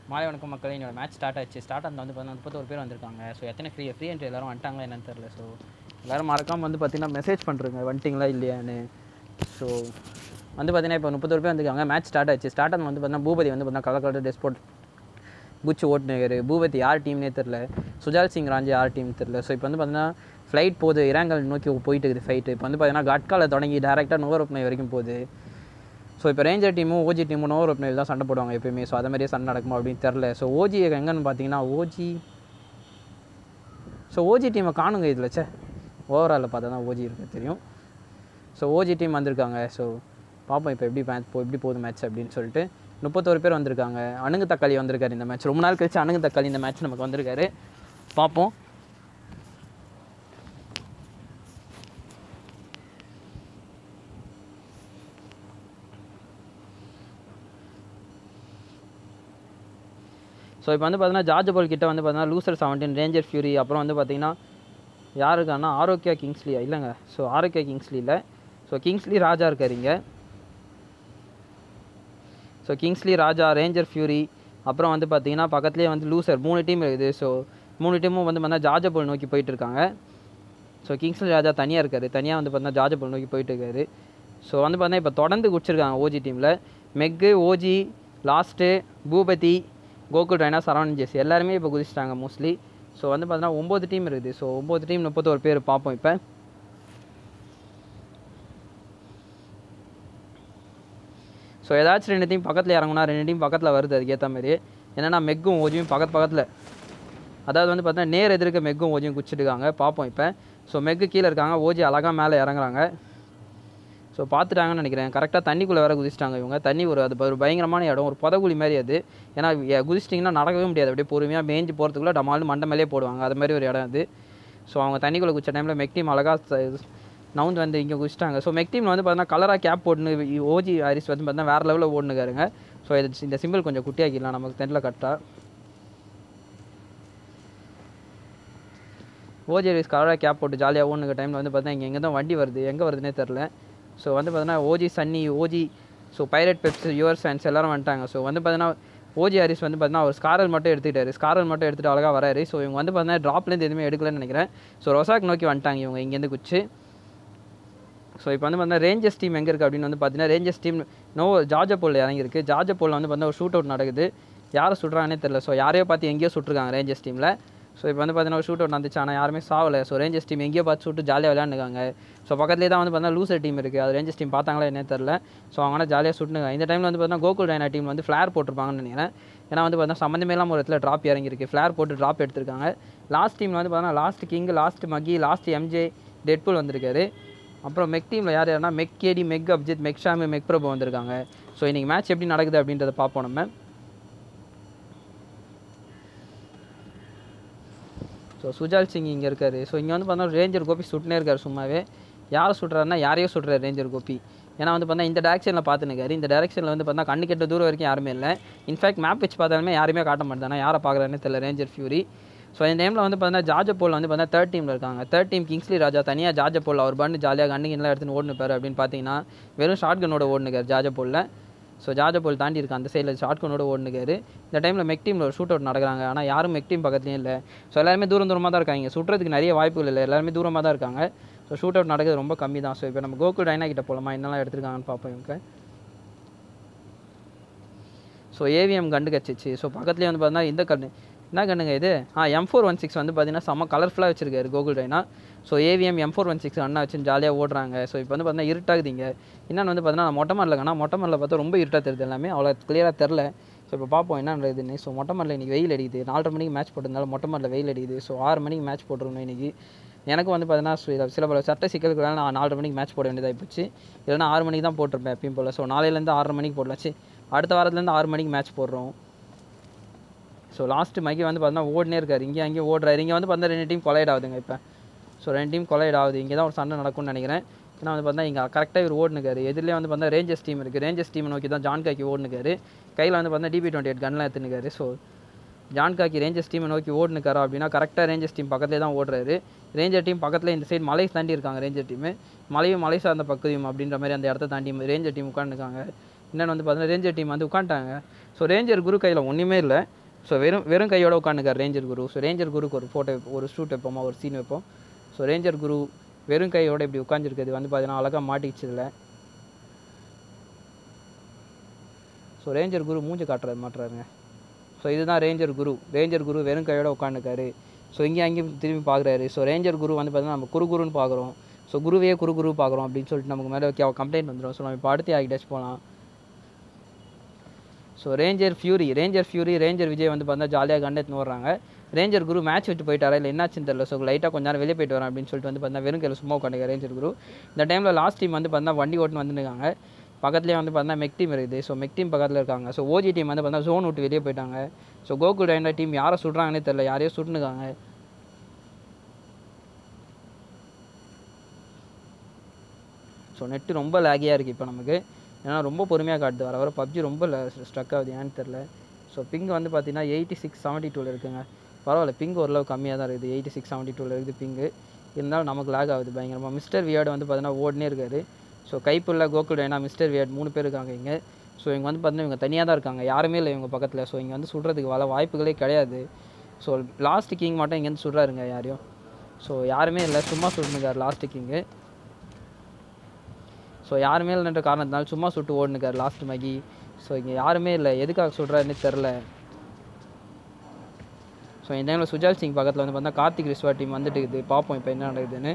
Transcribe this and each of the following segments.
மாலை வணக்கம் மக்களே என்னோட மேட்ச் ஸ்டார்ட் ஆச்சு ஸ்டார்ட் அந்த வந்து பார்த்தீங்கன்னா முப்பத்தோரு பேர் வந்திருக்காங்க ஸோ எத்தனை ஃப்ரீ ஃப்ரீ என்ட்ரி எல்லாரும் வந்துட்டாங்களா என்னன்னு தெரில ஸோ எல்லாரும் மறக்காமல் வந்து பார்த்தீங்கன்னா மெசேஜ் பண்ணுறேங்க வந்துட்டிங்களா இல்லையான்னு ஸோ வந்து பார்த்தீங்கன்னா இப்போ முப்பத்தோரு பேர் வந்திருக்காங்க மேட்ச் ஸ்டார்ட் ஆச்சு ஸ்டார்ட் வந்து பார்த்தீங்கன்னா பூபதி வந்து பார்த்தீங்கன்னா கலர் கலர் ட்ரெஸ் போட்டு குச்சி ஓட்டுனரு பூபதி யார் டீம்னே தெரில சுஜால் சிங் ராஞ்சி யார் டீம் தெரில ஸோ இப்போ வந்து பார்த்தீங்கன்னா ஃப்ளைட் போகுது இராங்கல் நோக்கி போயிட்டு இருக்குது ஃபைட்டு இப்போ வந்து பார்த்தீங்கன்னா கட்கால தொடங்கி டேரெக்டாக நோவர் ஒப்பனை வரைக்கும் போகுது ஸோ இப்போ ரேஞ்சர் டீமும் ஓஜி டீமும் நோவர் ஒப்பனையில் தான் சண்டை போடுவாங்க எப்பயுமே ஸோ அதை மாதிரியே சண்டை நடக்குமா அப்படின்னு தெரில ஸோ ஓஜி எங்கன்னு பார்த்தீங்கன்னா ஓஜி ஸோ ஓஜி டீமை காணுங்க இதில் சே ஓவராலில் பார்த்தா தான் ஓஜி இருக்கு தெரியும் ஸோ ஓஜி டீம் வந்திருக்காங்க ஸோ பார்ப்போம் இப்போ எப்படி மேட்ச் போ எப்படி போகுது மேட்ச் அப்படின்னு சொல்லிட்டு முப்பத்தோரு பேர் வந்திருக்காங்க அணுகு தக்காளி வந்திருக்காரு இந்த மேட்ச் ரொம்ப நாள் கழிச்சு அணுகு தக்காளி இந்த மேட்ச் நமக்கு வந்திருக்காரு பார்ப்போம் ஸோ இப்போ வந்து பார்த்தீங்கன்னா ஜார்ஜ் பால் கிட்ட வந்து பார்த்தீங்கன்னா லூசர் செவன்டீன் ரேஞ்சர் ஃபியூரி அப்புறம் வந்து பார்த்தீங்கன்னா யார் இருக்கான்னா ஆரோக்கியா கிங்ஸ்லியா இல்லைங்க ஸோ ஆரோக்கியா கிங்ஸ்லி இல்லை ஸோ கிங்ஸ்லி ராஜா இருக்கார் இங்கே so Kingsley Raja ranger fury அப்புறம் வந்து பார்த்தீங்கன்னா பக்கத்துலேயே வந்து லூசர் மூணு டீம் இருக்குது ஸோ மூணு டீமும் வந்து பார்த்தீங்கன்னா ஜார்ஜபோல் நோக்கி போயிட்டு இருக்காங்க ஸோ கிங்ஸ்லி ராஜா தனியாக இருக்கார் தனியாக வந்து பார்த்தீங்கன்னா ஜார்ஜபோல் நோக்கி போயிட்டு இருக்காரு ஸோ வந்து பார்த்தீங்கன்னா இப்போ தொடர்ந்து குடிச்சிருக்காங்க ஓஜி டீமில் மெக்கு OG last Boopathi Gokul Raina Saravanan Jess எல்லாருமே இப்போ குதிச்சிட்டாங்க மோஸ்ட்லி ஸோ வந்து பார்த்தீங்கன்னா ஒம்பது டீம் இருக்குது ஸோ ஒம்பது டீம் முப்பத்தோரு பேர் பார்ப்போம் இப்போ ஸோ ஏதாச்சும் ரெண்டு டீம் பக்கத்தில் இறங்குனா ரெண்டு டீம் பக்கத்தில் வருது அதுக்கேற்ற மாதிரி என்னென்னா மெக்கும் ஓஜியும் பக்கத்து பக்கத்தில் அதாவது வந்து பார்த்தீங்கன்னா நேர் எதிர்க்க மெக்கும் ஓஜியும் குச்சிட்டுருக்காங்க பார்ப்போம் இப்போ ஸோ மெக்கு கீழே இருக்காங்க ஓஜி அழகாக மேலே இறங்குறாங்க ஸோ பார்த்துட்டாங்கன்னு நினைக்கிறேன் கரெக்டாக தண்ணிக்குள்ளே வேறு குதிச்சிட்டாங்க இவங்க தண்ணி ஒரு அது ஒரு பயங்கரமான இடம் ஒரு புதகுழி மாதிரி அது ஏன்னா எ- குதிச்சிட்டிங்கன்னா நடக்கவே முடியாது அப்படியே பொறுமையாக மேய்ஞ்சு போகிறதுக்குள்ளே டமால்னு மண்டை மேலே போடுவாங்க அது மாதிரி ஒரு இடம் அது ஸோ அவங்க தண்ணிக்குள்ளே குதிச்ச டைமில் மெக் டீம் அழகாக நவுந்து வந்து இங்கே குதிச்சிட்டாங்க ஸோ மெக் டீமில் வந்து பார்த்தீங்கன்னா கலராக கேப் போட்டுன்னு ஓஜி ஹாரிஸ் வந்து பார்த்தீங்கன்னா வேறு லெவலில் ஓடுனுக்காருங்க ஸோ இது இந்த சிம்பிள் கொஞ்சம் குட்டியாக்கிடலாம் நமக்கு தெரியல கரெக்டாக ஓஜி ஹாரிஸ் கலராக கேப் போட்டு ஜாலியாக ஓடுனுக்க டைமில் வந்து பார்த்தீங்கன்னா இங்கே எங்கே தான் வண்டி வருது எங்கே வருதுன்னே தெரில ஸோ வந்து பார்த்தீங்கன்னா ஓஜி சன்னி ஓஜி ஸோ பைரட் பெப்ஸ் யுவர் ஃபேன்ஸ் எல்லாரும் வந்துட்டாங்க ஸோ வந்து பார்த்தீங்கன்னா ஓஜி ஹாரிஸ் வந்து பார்த்தீங்கன்னா அவர் ஸ்காரல் மட்டும் எடுத்துக்கிட்டாரு ஸ்காரல் மட்டும் எடுத்துகிட்டு அழகாக வராரு ஸோ இவங்க வந்து பார்த்தீங்கன்னா ட்ராப்லேருந்து எதுவுமே எடுக்கலன்னு நினைக்கிறேன் ஸோ ரொசாக் நோக்கி வந்துட்டாங்க இவங்க இங்கேருந்து குச்சி ஸோ இப்போ வந்து பார்த்தீங்கன்னா ரேஞ்சர்ஸ் டீம் எங்கே இருக்குது அப்படின்னு வந்து பார்த்தீங்கன்னா ரேஞ்சர்ஸ் டீம் நோ ஜார்ஜப்போலில் இறங்கியிருக்கு ஜார்ஜப்போலில் வந்து பார்த்தீங்கன்னா ஒரு ஷூட் அவுட் நடக்குது யாரை சுடுறாங்கன்னே தெரில ஸோ யாரையோ பார்த்து எங்கேயோ சுட்டுருக்காங்க ரேஞ்சர்ஸ் டீமில் ஸோ இப்போ வந்து பார்த்தீங்கன்னா ஒரு ஷூட் அவுட் நடந்துச்சு ஆனால் யாருமே சாவலை ஸோ ரேஞ்சர்ஸ் டீம் எங்கேயோ பார்த்து சுட்டு ஜாலியாக விளையாண்டுக்காங்க ஸோ பக்கத்துலேயே தான் வந்து பார்த்தீங்கன்னா லூசர் டீம் இருக்குது அது ரேஞ்சர்ஸ் டீம் பார்த்தாங்களா என்னன்னு தெரில ஸோ அவங்க ஜாலியாக சுட்டுங்க இந்த டைமில் வந்து பார்த்தீங்கன்னா கோகுல் ரைனா டீம் வந்து ஃப்ளேர் போட்டிருப்பாங்கன்னு நினைக்கிறேன் ஏன்னா வந்து பார்த்தீங்கன்னா சம்மந்தமே இல்லாமல் ஒரு இடத்துல ட்ராப் இறங்கியிருக்கு ஃப்ளேர் போட்டு ட்ராப் எடுத்திருக்காங்க லாஸ்ட் டீமில் வந்து பார்த்தீங்கன்னா last King last Mahi last MJ Deadpool வந்திருக்காரு அப்புறம் மெக் டீமில் யார் யாருன்னா மெக் கேடி மெக் அப்ஜித் மெக் ஷாமி மெக் பிரபு வந்திருக்காங்க ஸோ இன்றைக்கி மேட்ச் எப்படி நடக்குது அப்படின்றத பார்ப்போம் நம்ம ஸோ சுஜால் சிங் இங்கே இருக்காரு ஸோ இங்கே வந்து பார்த்தா ரேஞ்சர் கோபி சுட்டுனே இருக்காரு சும்மாவே யாரை சுட்டுறாருன்னா யாரையோ சுட்டுறாரு ரேஞ்சர் கோபி ஏன்னா வந்து பார்த்தா இந்த டேரக்ஷனில் பார்த்துனுக்காரு இந்த டேரக்ஷனில் வந்து பார்த்தா கண்ணு கெட்ட தூரம் வரைக்கும் யாருமே இல்லை இன்ஃபேக்ட் மேப் வச்சு பார்த்தாலுமே யாருமே காட்ட மாட்டாங்க யாரை பார்க்குறாருன்னு தெரியல ரேஞ்சர் ஃபியூரி ஸோ இந்த டைமில் வந்து பார்த்தீங்கன்னா ஜார்ஜப்போல் வந்து பார்த்தா தேர்ட் டீமில் இருக்காங்க தேர்ட் டீம் கிங்ஸ்லி ராஜா தனியாக ஜார்ஜப்போல் அவர் பண்ணு ஜாலியாக கண்ணுங்கெல்லாம் எடுத்துன்னு ஓடுனுப்பார் அப்படின்னு பார்த்தீங்கன்னா வெறும் ஷார்ட் கன்னோட ஓடுனுக்கார் ஜார்ஜப்போலில் ஸோ ஜார்ஜப்போல் தாண்டி இருக்கு அந்த சைடில் ஷார்ட் கன்னோட ஓடுனுக்காரு இந்த டைமில் மெக் டீமில் ஒரு ஷூட் அவுட் நடக்கிறாங்க ஆனால் யாரும் மெக் டீம் பக்கத்துலேயும் இல்லை ஸோ எல்லாருமே தூரம் தூரமாக தான் இருக்காங்க சுடுறதுக்கு நிறைய வாய்ப்புகள் இல்லை எல்லாருமே தூரமாக தான் இருக்காங்க ஸோ ஷூட் அவுட் நடக்கிறது ரொம்ப கம்மி தான் ஸோ இப்போ நம்ம கோகுல் டைனா கிட்ட போகலாமா என்னெல்லாம் எடுத்திருக்காங்கன்னு பார்ப்போம் இவங்க ஸோ ஏவிஎம் கண்டு கச்சிச்சு ஸோ பக்கத்துலேயே வந்து பார்த்தீங்கன்னா இந்த கண்ணு என்ன கண்ணுங்க இது ஆ எம் ஃபோர் ஒன் சிக்ஸ் வந்து பார்த்தீங்கன்னா செம்ம கலர்ஃபுல்லாக வச்சிருக்காரு Gokul Raina so AVM M four one six அண்ணா வச்சு ஜாலியாக ஓடுறாங்க ஸோ இப்போ வந்து பார்த்தீங்கன்னா இருட்டாகுது இங்கே என்னென்னு வந்து பார்த்தீங்கன்னா நான் மொட்டை மாடலங்கண்ணா மொட்டை மாடலில் பார்த்தா ரொம்ப இருட்டாக தெரியுது எல்லாமே அவ்வளோ கிளியராக தெரில ஸோ இப்போ பார்ப்போம் என்ன நடக்குதுன்னு ஸோ மொட்டை மாடலில் இன்றைக்கி வெயில் அடிக்குது நாலரை மணிக்கு மேட்ச் போட்டிருந்தாலும் மொட்டை மாடலில் வெயில் அடிக்குது ஸோ ஆறு மணிக்கு மேட்ச் போட்டிருக்கணும் இன்றைக்கி எனக்கு வந்து பார்த்தீங்கன்னா சில- சில பல சட்ட சிக்கலுக்கு நான் நாலரை மணிக்கு மேட்ச் போட வேண்டியதாக போச்சு இல்லைன்னா ஆறு மணிக்கு தான் போட்டிருப்பேன் எப்பயும் போல் ஸோ நாளையிலேருந்து ஆறரை மணிக்கு போடலாச்சு அடுத்த வாரத்துலேருந்து ஆறு மணிக்கு மேட்ச் போடுறோம் ஸோ லாஸ்ட்டு மைக்கி வந்து பார்த்தீங்கன்னா ஓடினே இருக்காரு இங்கே அங்கேயும் ஓடுறாரு இங்கே வந்து பார்த்தா ரெண்டு டீம் கொலைட் ஆகுதுங்க இப்போ ஸோ ரெண்டு டீம் கொலைட் ஆகுது இங்கே தான் ஒரு சண்டை நடக்கும்னு நினைக்கிறேன் ஏன்னா வந்து பார்த்தா இங்கே கரெக்டாக இவர் ஓடுனுக்காரு எதிரிலே வந்து பார்த்தா ரேஞ்சர்ஸ் டீம் இருக்குது ரேஞ்சர்ஸ் டீம் நோக்கி தான் ஜான் காக்கி ஓடுனுக்காரு கையில் வந்து பார்த்தா டிபி டுவெண்ட்டி எயிட் கன்லாம் எடுத்துனுக்காரு ஸோ ஜான் காக்கி ரேஞ்சர்ஸ் டீமை நோக்கி ஓடுனுக்காரா அப்படின்னா கரெக்டாக ரேஞ்சர்ஸ் டீம் பக்கத்துலேயே தான் ஓடுறாரு ரேஞ்சர் டீம் பக்கத்தில் இந்த சைடு மலை தாண்டி இருக்காங்க ரேஞ்சர் டீமு மலையும் மலை சார்ந்த பகுதியும் அப்படின்ற மாதிரி அந்த இடத்த தாண்டி ரேஞ்சர் டீம் உட்காந்துருக்காங்க இன்னொன்று வந்து பார்த்தீங்கன்னா ரேஞ்சர் டீம் வந்து உட்காந்துட்டாங்க ஸோ ரேஞ்சர் குரு கையில் ஒன்றுமே இல்லை ஸோ வெறும் வெறும் கையோட உட்காந்துக்கார் ரேஞ்சர் குரு ஸோ ரேஞ்சர் குருக்கு ஒரு ஃபோட்டோ ஒரு ஷூட் வைப்போமா ஒரு சீன் வைப்போம் ஸோ ரேஞ்சர் குரு வெறும் கையோட இப்படி உட்காந்துருக்குது வந்து பார்த்தீங்கன்னா அழகாக மாட்டிக்கிச்சதில்ல ஸோ ரேஞ்சர் குரு மூஞ்சி காட்டுறது மாட்டுறாருங்க ஸோ இதுதான் ரேஞ்சர் குரு ரேஞ்சர் குரு வெறும் கையோட உட்காந்துக்காரு ஸோ இங்கேயும் அங்கேயும் திரும்பி பார்க்குறாரு ஸோ ரேஞ்சர் குரு வந்து பார்த்தீங்கன்னா நம்ம குரு குருன்னு பார்க்குறோம் ஸோ குருவே குரு குரு பார்க்குறோம் அப்படின்னு சொல்லிட்டு நமக்கு மேலே கம்ப்ளைண்ட் வந்துடும் ஸோ நம்ம இப்போ அடுத்து ஆகிட்டாச்சு போகலாம் so ranger fury ranger fury ranger Vijay வந்து பார்த்தா ஜாலியாக கண்டெத்துன்னு வர்றாங்க ரேஞ்சர் குரு மேட்ச் விட்டு போயிட்டாரா இல்லை என்னாச்சுன்னு தெரியல ஸோ லைட்டாக கொஞ்ச நேரம் வெளியே போயிட்டு வரேன் அப்படின்னு சொல்லிட்டு வந்து பார்த்தா வெறும் கையில் சும்மா உட்காந்துக்க ரேஞ்சர் குரு இந்த டைமில் லாஸ்ட் டீம் வந்து பார்த்தா வண்டி ஓட்டுன்னு வந்துருக்காங்க பக்கத்துலேயே வந்து பார்த்தா மெக் டீம் இருக்குது ஸோ மெக் டீம் பக்கத்தில் இருக்காங்க ஸோ ஓஜி டீம் வந்து பார்த்தா ஜோன் விட்டு வெளியே போயிட்டாங்க ஸோ கோகுல் டைனா டீம் யாரை சுடுறாங்கன்னே தெரில யாரையோ சுட்டுனுக்காங்க ஸோ நெட்டு ரொம்ப லேகியாக இருக்குது இப்போ நமக்கு ஏன்னா ரொம்ப பொறுமையாக காட்டுது வர வர பப்ஜி ரொம்ப ஸ்ட்ரக் ஆகுது ஏன்னு தெரில ஸோ பிங் வந்து பார்த்தீங்கன்னா எயிட்டி சிக்ஸ் செவன்ட்டி டூவில் இருக்குங்க பரவாயில்ல பிங் ஓரளவு கம்மியாக தான் இருக்குது எயிட்டி சிக்ஸ் செவன்ட்டி டூவில் இருக்குது பிங்கு இருந்தாலும் நமக்கு லேக் ஆகுது பயங்கரமாக மிஸ்டர் வியார்டு வந்து பார்த்தீங்கன்னா ஓடினே இருக்காரு ஸோ கைப்புள்ள கோகுல் டைனா மிஸ்டர் வியார்ட் மூணு பேர் இருக்காங்க இங்கே ஸோ இவங்க வந்து பார்த்தீங்கன்னா இவங்க தனியாக தான் இருக்காங்க யாருமே இல்லை இவங்க பக்கத்தில் ஸோ இங்கே வந்து சுடுறதுக்கு வள வாய்ப்புகளே கிடையாது ஸோ லாஸ்ட் கிங் மட்டும் இங்கேருந்து சுடுறாருங்க யாரையும் ஸோ யாருமே இல்லை சும்மா சுடுனுக்கார் லாஸ்ட் கிங்கு ஸோ யாருமே இல்லைன்ற காரணத்தினால சும்மா சுட்டு ஓடுனுக்கார் லாஸ்ட் மகி ஸோ இங்கே யாருமே இல்லை எதுக்காக சுடுறாருன்னு தெரில ஸோ இந்த டைமில் சுஜால் சிங் பக்கத்தில் வந்து பார்த்தா கார்த்திக் ரிஸ்வா டீம் வந்துட்டு இருக்குது பார்ப்போம் இப்போ என்ன நடக்குதுன்னு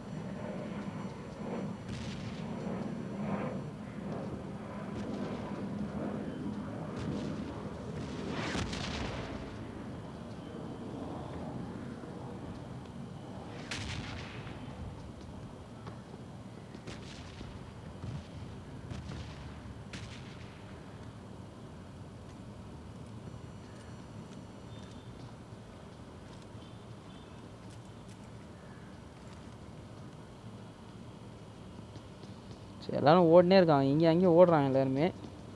ஸோ எல்லோரும் ஓடினே இருக்காங்க இங்கேயும் அங்கேயும் ஓடுறாங்க எல்லாருமே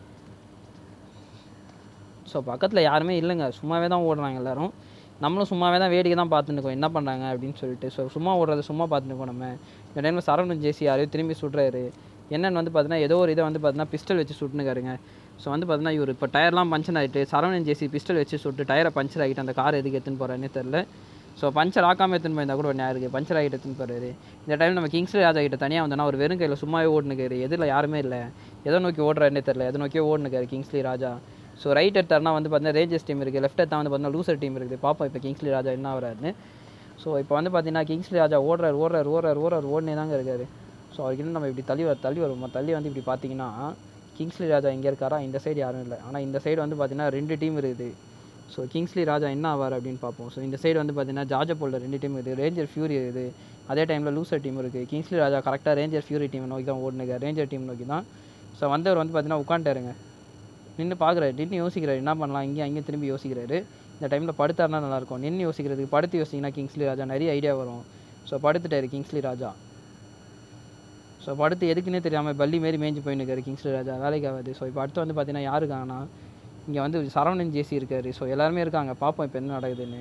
ஸோ பக்கத்தில் யாருமே இல்லைங்க சும்மாவே தான் ஓடுறாங்க எல்லாரும் நம்மளும் சும்மாவே தான் வேடிக்கை தான் பார்த்துட்டு இருக்கோம் என்ன பண்ணுறாங்க அப்படின்னு சொல்லிட்டு ஸோ சும்மா ஓடுறத சும்மா பார்த்துட்டு இருக்கோம் நம்ம இந்த டைமில் சரவணன் ஜேசி யாரையும் திரும்பி சுடுறாரு என்னன்னு வந்து பார்த்தீங்கன்னா ஏதோ ஒரு இதை வந்து பார்த்தீங்கன்னா பிஸ்டல் வச்சு சுட்டுனுக்காருங்க ஸோ வந்து பார்த்தீங்கன்னா இவர் இப்போ டயர்லாம் பஞ்சர் ஆகிட்டு சரவணன் ஜேசி பிஸ்டல் வச்சு சுட்டு டயரை பஞ்சர் ஆகிட்டு அந்த கார் எதுக்கு எடுத்துன்னு போகிறாருன்னே தெரில ஸோ பஞ்சர் ஆக்காமல் எடுத்துன்னு போயிருந்தா கூட ஒன்று இருக்குது பஞ்சர் ஆகிட்டு எடுத்துன்னு போகிறாரு இந்த டைம் நம்ம கிங்ஸ்லி ராஜா கிட்ட தனியாக வந்தோன்னா ஒரு வெறும் கையில் சும்மாவே ஓடுனுக்காரு எதில் யாருமே இல்லை எதை நோக்கி ஓடுறாருன்னே தெரில எதை நோக்கியே ஓடுனுக்காரு கிங்ஸ்லி ராஜா ஸோ ரைட் எடுத்தாருனா வந்து பார்த்தீங்கன்னா ரேஞ்சர்ஸ் டீம் இருக்குது லெஃப்ட் எடுத்தா வந்து பார்த்தீங்கன்னா லூசர் டீம் இருக்குது பார்ப்போம் இப்போ கிங்ஸ்லி ராஜா என்ன வராருன்னு ஸோ இப்போ வந்து பார்த்தீங்கன்னா கிங்ஸ்லி ராஜா ஓடுறாரு ஓடுறாரு ஓடுறாரு ஓடுறாரு ஓடனே தாங்க இருக்காரு ஸோ அவருக்கு நம்ம இப்படி தள்ளி வர தள்ளி வருவோம் தள்ளி வந்து இப்படி பார்த்தீங்கன்னா கிங்ஸ்லி ராஜா இங்கே இருக்காரா இந்த சைடு யாரும் இல்லை ஆனால் இந்த சைடு வந்து பார்த்தீங்கன்னா ரெண்டு டீம் இருக்குது ஸோ கிங்ஸ்லி ராஜா என்ன ஆவார் அப்படின்னு பார்ப்போம் ஸோ இந்த சைடு வந்து பார்த்தீங்கன்னா ஜாஜப்போலில் ரெண்டு டீம் இருக்குது ரேஞ்சர் ஃபியூரி இருக்குது அதே டைமில் லூசர் டீம் இருக்குது கிங்ஸ்லி ராஜா கரெக்டாக ரேஞ்சர் ஃபியூரி டீம் நோக்கி தான் ஓடுனுங்க ரேஞ்சர் டீம் நோக்கி தான் ஸோ வந்தவர் வந்து பார்த்தீங்கன்னா உட்காந்துட்டாருங்க நின்று பார்க்குறாரு நின்று யோசிக்கிறாரு என்ன பண்ணலாம் இங்கேயும் அங்கேயும் திரும்பி யோசிக்கிறாரு இந்த டைமில் படுத்தாருனா நல்லாயிருக்கும் நின்று யோசிக்கிறதுக்கு படுத்து யோசிங்கன்னா கிங்ஸ்லி ராஜா நிறைய ஐடியா வரும் ஸோ படுத்துட்டாரு கிங்ஸ்லி ராஜா ஸோ படுத்து எதுக்குன்னே தெரியாமல் பள்ளி மாரி மேய்ஞ்சு போயின்னு கிங்ஸ்லி ராஜா வேலைக்கு ஆகாது ஸோ இப்போ அடுத்து வந்து பார்த்தீங்கன்னா யார் இருக்காங்கன்னா இங்கே வந்து சரவணன் ஜேசி இருக்காரு ஸோ எல்லாருமே இருக்காங்க பார்ப்போம் இப்போ என்ன நடக்குதுன்னு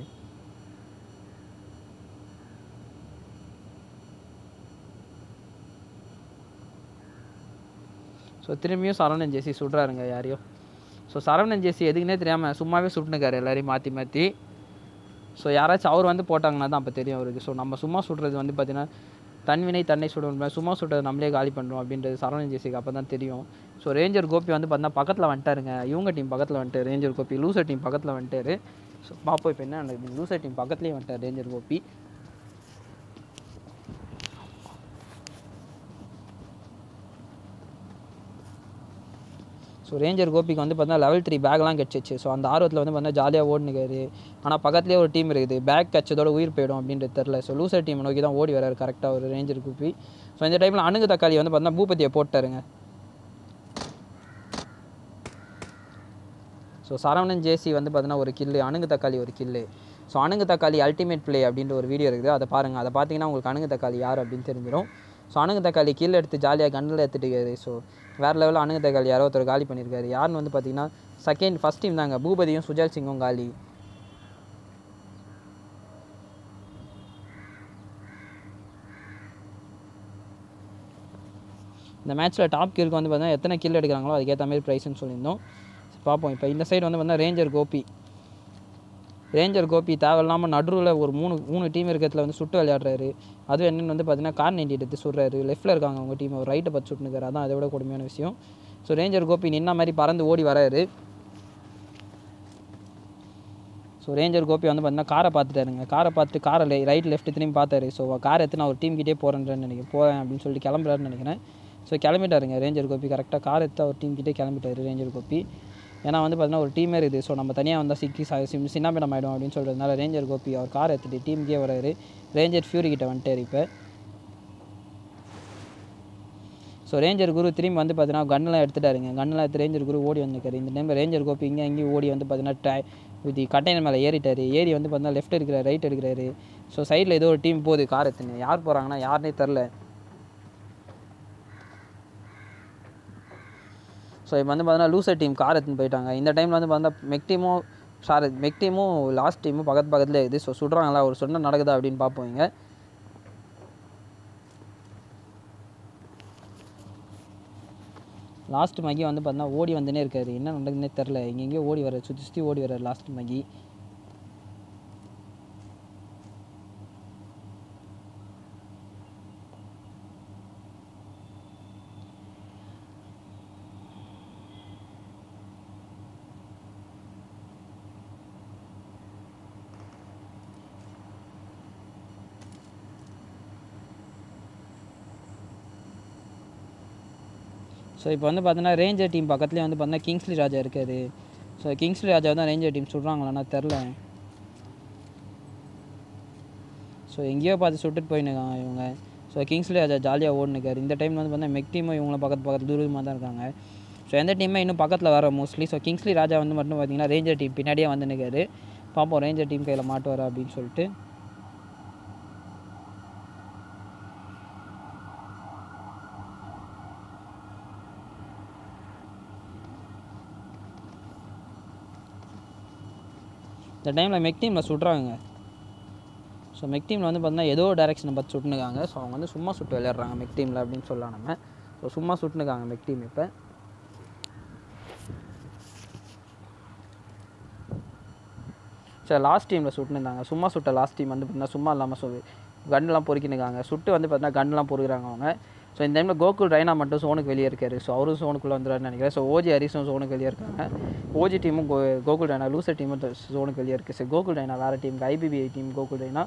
ஸோ திரும்பியும் சரவணன் ஜேசி சுடுறாருங்க யாரையும் ஸோ சரவணன் ஜேசி எதுக்குன்னே தெரியாமல் சும்மாவே சுட்டுனுக்காரு எல்லாரையும் மாற்றி மாற்றி ஸோ யாராச்சும் அவர் வந்து போட்டாங்கன்னா தான் அப்போ தெரியும் அவருக்கு ஸோ நம்ம சும்மா சுடுறது வந்து பார்த்தீங்கன்னா தன்வினை தன்னை சுடணும் சும்மா சுடுறது நம்மளே காலி பண்ணுறோம் அப்படின்றது சரவணன் ஜேசிக்கு அப்போ தான் தெரியும் ஸோ ரேஞ்சர் கோபி வந்து பார்த்தீங்கன்னா பக்கத்தில் வந்துட்டாருங்க இவங்க டீம் பக்கத்தில் வந்துட்டார் ரேஞ்சர் கோபி லூசர் டீம் பக்கத்தில் வந்துட்டாரு ஸோ பார்ப்போம் இப்போ என்ன நடக்குது லூசர் டீம் பக்கத்துலேயே வந்துட்டார் ரேஞ்சர் கோபி ஸோ ரேஞ்சர் கோபிக்கு வந்து பார்த்தீங்கன்னா லெவல் த்ரீ பேக்லாம் கிடச்சிச்சு ஸோ அந்த ஆர்வத்தில் வந்து பார்த்தீங்கன்னா ஜாலியாக ஓடுனுக்காரு ஆனால் பக்கத்துலேயே ஒரு டீம் இருக்குது பேக் கச்சதோட உயிர் போயிடும் அப்படின்றது தெரில ஸோ லூசர் டீம் நோக்கி தான் ஓடி வராரு கரெக்டாக ஒரு ரேஞ்சர் கோபி ஸோ இந்த டைமில் அணுகு தக்காளி வந்து பார்த்தீங்கன்னா பூபதியை போட்டாருங்க ஸோ சரவணன் ஜேசி வந்து பார்த்தீங்கன்னா ஒரு கில்லு அணுகு தக்காளி ஒரு கில்லு ஸோ அணுகு தக்காளி அல்டிமேட் ப்ளே அப்படின்ற ஒரு வீடியோ இருக்குது அதை பாருங்கள் அதை பார்த்தீங்கன்னா உங்களுக்கு அணுகு தக்காளி யார் அப்படின்னு தெரிஞ்சிடும் ஸோ அணுகு தக்காளி கீழே எடுத்து ஜாலியாக கண்ணில் எடுத்துட்டு இருக்காரு ஸோ வேறு லெவலில் அணுகு தக்காளி யாரோ ஒருத்தர் காலி பண்ணியிருக்காரு யாருன்னு வந்து பார்த்தீங்கன்னா செகண்ட் ஃபஸ்ட் டீம் தாங்க பூபதியும் சுஜால் சிங்கும் காலி இந்த மேட்ச்சில் டாப் கீருக்கு வந்து பார்த்தீங்கன்னா எத்தனை கில் எடுக்கிறாங்களோ அதுக்கேற்ற மாதிரி ப்ரைஸ்னு சொல்லியிருந்தோம் சரி, பார்ப்போம் இப்போ இந்த சைடு வந்து பார்த்தீங்கன்னா ரேஞ்சர் கோபி ரேஞ்சர் கோபி தேவையில்லாமல் நடுவில் ஒரு மூணு மூணு டீம் இருக்கிறதுல வந்து சுட்டு விளையாடுறாரு அதுவும் என்னென்னு வந்து பார்த்தீங்கன்னா கார் நைன்டி எடுத்து சுடுறாரு லெஃப்ட்டில் இருக்காங்க அவங்க டீம் அவர் ரைட்டை பார்த்து சுட்டுனுக்காரு அதான் அதை விட கொடுமையான விஷயம் ஸோ ரேஞ்சர் கோபி நின்ன மாதிரி பறந்து ஓடி வராரு ஸோ ரேஞ்சர் கோபி வந்து பார்த்தீங்கன்னா காரை பார்த்துட்டாருங்க காரை பார்த்துட்டு காரை ரைட் லெஃப்ட் திரும்பி பார்த்தாரு ஸோ கார் எடுத்து நான் ஒரு டீம் கிட்டே போகிறேன்னு நினைக்கிறேன் போகிறேன் அப்படின்னு சொல்லிட்டு கிளம்புறாருன்னு நினைக்கிறேன் ஸோ கிளம்பிட்டாருங்க ரேஞ்சர் கோபி கரெக்டாக கார் எடுத்து அவர் டீம் கிட்டே கிளம்பிட்டாரு ரேஞ்சர் கோபி ஏன்னா வந்து பார்த்தீங்கன்னா ஒரு டீமே இருக்குது ஸோ நம்ம தனியாக வந்தால் சிக்கி சா- சிம் சின்னாபிடம் ஆகிடும் அப்படின்னு சொல்கிறதுனால ரேஞ்சர் கோபி அவர் கார் எடுத்துகிட்டு டீமுக்கே வராரு ரேஞ்சர் ஃபியூரி கிட்ட வந்துட்டார் இப்போ ஸோ ரேஞ்சர் குரு திரும்பி வந்து பார்த்தீங்கன்னா கன்னெலாம் எடுத்துட்டாருங்க கன்னெலாம் எடுத்து ரேஞ்சர் குரு ஓடி வந்திருக்காரு இந்த டைம் ரேஞ்சர் கோபி இங்கே அங்கேயும் ஓடி வந்து பார்த்தீங்கன்னா ட்ரை இது கண்டெய்னர் மேலே ஏறிட்டாரு ஏறி வந்து பார்த்தீங்கன்னா லெஃப்ட் எடுக்கிறார் ரைட் எடுக்கிறாரு ஸோ சைடில் ஏதோ ஒரு டீம் போகுது கார் எடுத்துன்னு யார் போகிறாங்கன்னா யாருனே தெரில ஸோ இப்போ வந்து பார்த்தீங்கன்னா லூசர் டீம் கார் எடுத்துன்னு போயிட்டாங்க இந்த டைமில் வந்து பார்த்தீங்கன்னா மெக் டீமும் சாரி மெக் டீமும் லாஸ்ட் டீமும் பக்கத்து பக்கத்தில் இருக்குது ஸோ சுடுறாங்களா ஒரு சொன்ன நடக்குதா அப்படின்னு பார்ப்போம் இங்க லாஸ்ட் மகி வந்து பார்த்தீங்கன்னா ஓடி வந்துனே இருக்காரு என்ன நடக்குதுன்னே தெரில எங்கெங்கேயோ ஓடி வர சுற்றி சுற்றி ஓடி வர்றாரு லாஸ்ட் மகி ஸோ இப்போ வந்து பார்த்தீங்கன்னா ரேஞ்சர் டீம் பக்கத்துலேயே வந்து பார்த்தீங்கன்னா கிங்ஸ்லி ராஜா இருக்காரு ஸோ கிங்ஸ்லி ராஜா தான் ரேஞ்சர் டீம் சுடுறாங்களான்னா தெரில ஸோ எங்கேயோ பார்த்து சுட்டுட்டு போயினுக்காங்க இவங்க ஸோ கிங்ஸ்லி ராஜா ஜாலியாக ஓடுனுக்காரு இந்த டைமில் வந்து பார்த்தீங்கன்னா மெக் டீமும் இவங்களும் பக்கத்து பக்கத்து தூரமாக தான் இருக்காங்க ஸோ எந்த டீமே இன்னும் பக்கத்தில் வர மோஸ்ட்லி ஸோ கிங்ஸ்லி ராஜா வந்து மட்டும் பார்த்தீங்கன்னா ரேஞ்சர் டீம் பின்னாடியே வந்து நிற்காரு பார்ப்போம் ரேஞ்சர் டீம் கையில் மாட்டுவாரா அப்படின்னு சொல்லிட்டு இந்த டைமில் மெக் டீமில் சுடுறாங்க ஸோ மெக் டீமில் வந்து பார்த்தீங்கன்னா ஏதோ டேரெக்ஷனை பார்த்து சுட்டுனுக்காங்க ஸோ அவங்க வந்து சும்மா சுட்டு விளையாடுறாங்க மெக் டீமில் அப்படின்னு சொல்லலாம் நம்ம ஸோ சும்மா சுட்டுனுக்காங்க மெக் டீம் இப்போ சரி லாஸ்ட் டீமில் சுட்டுனுந்தாங்க சும்மா சுட்ட லாஸ்ட் டீம் வந்து பார்த்தீங்கன்னா சும்மா இல்லாமல் சொல்லி கன்லாம் பொறுக்கினுக்காங்க சுட்டு வந்து பார்த்தீங்கன்னா கன்லாம் பொறுக்கிறாங்க அவங்க ஸோ இந்த டைமில் கோகுல் ரைனா மட்டும் சோனுக்கு வெளியே இருக்காரு ஸோ அவரும் சோனுக்குள்ளே வந்துடுறாருன்னு நினைக்கிறேன் ஸோ ஓஜி ஹரிஸும் சோனுக்கு வெளியே இருக்காங்க ஓஜி டீமும் கோ கோகுல் ரைனா லூசர் டீமும் த- சோனுக்கு வெளியே இருக்குது சரி கோகுல் ரைனா வேறு டீமுக்கு ஐபிபிஐ டீம் கோகுல் ரைனா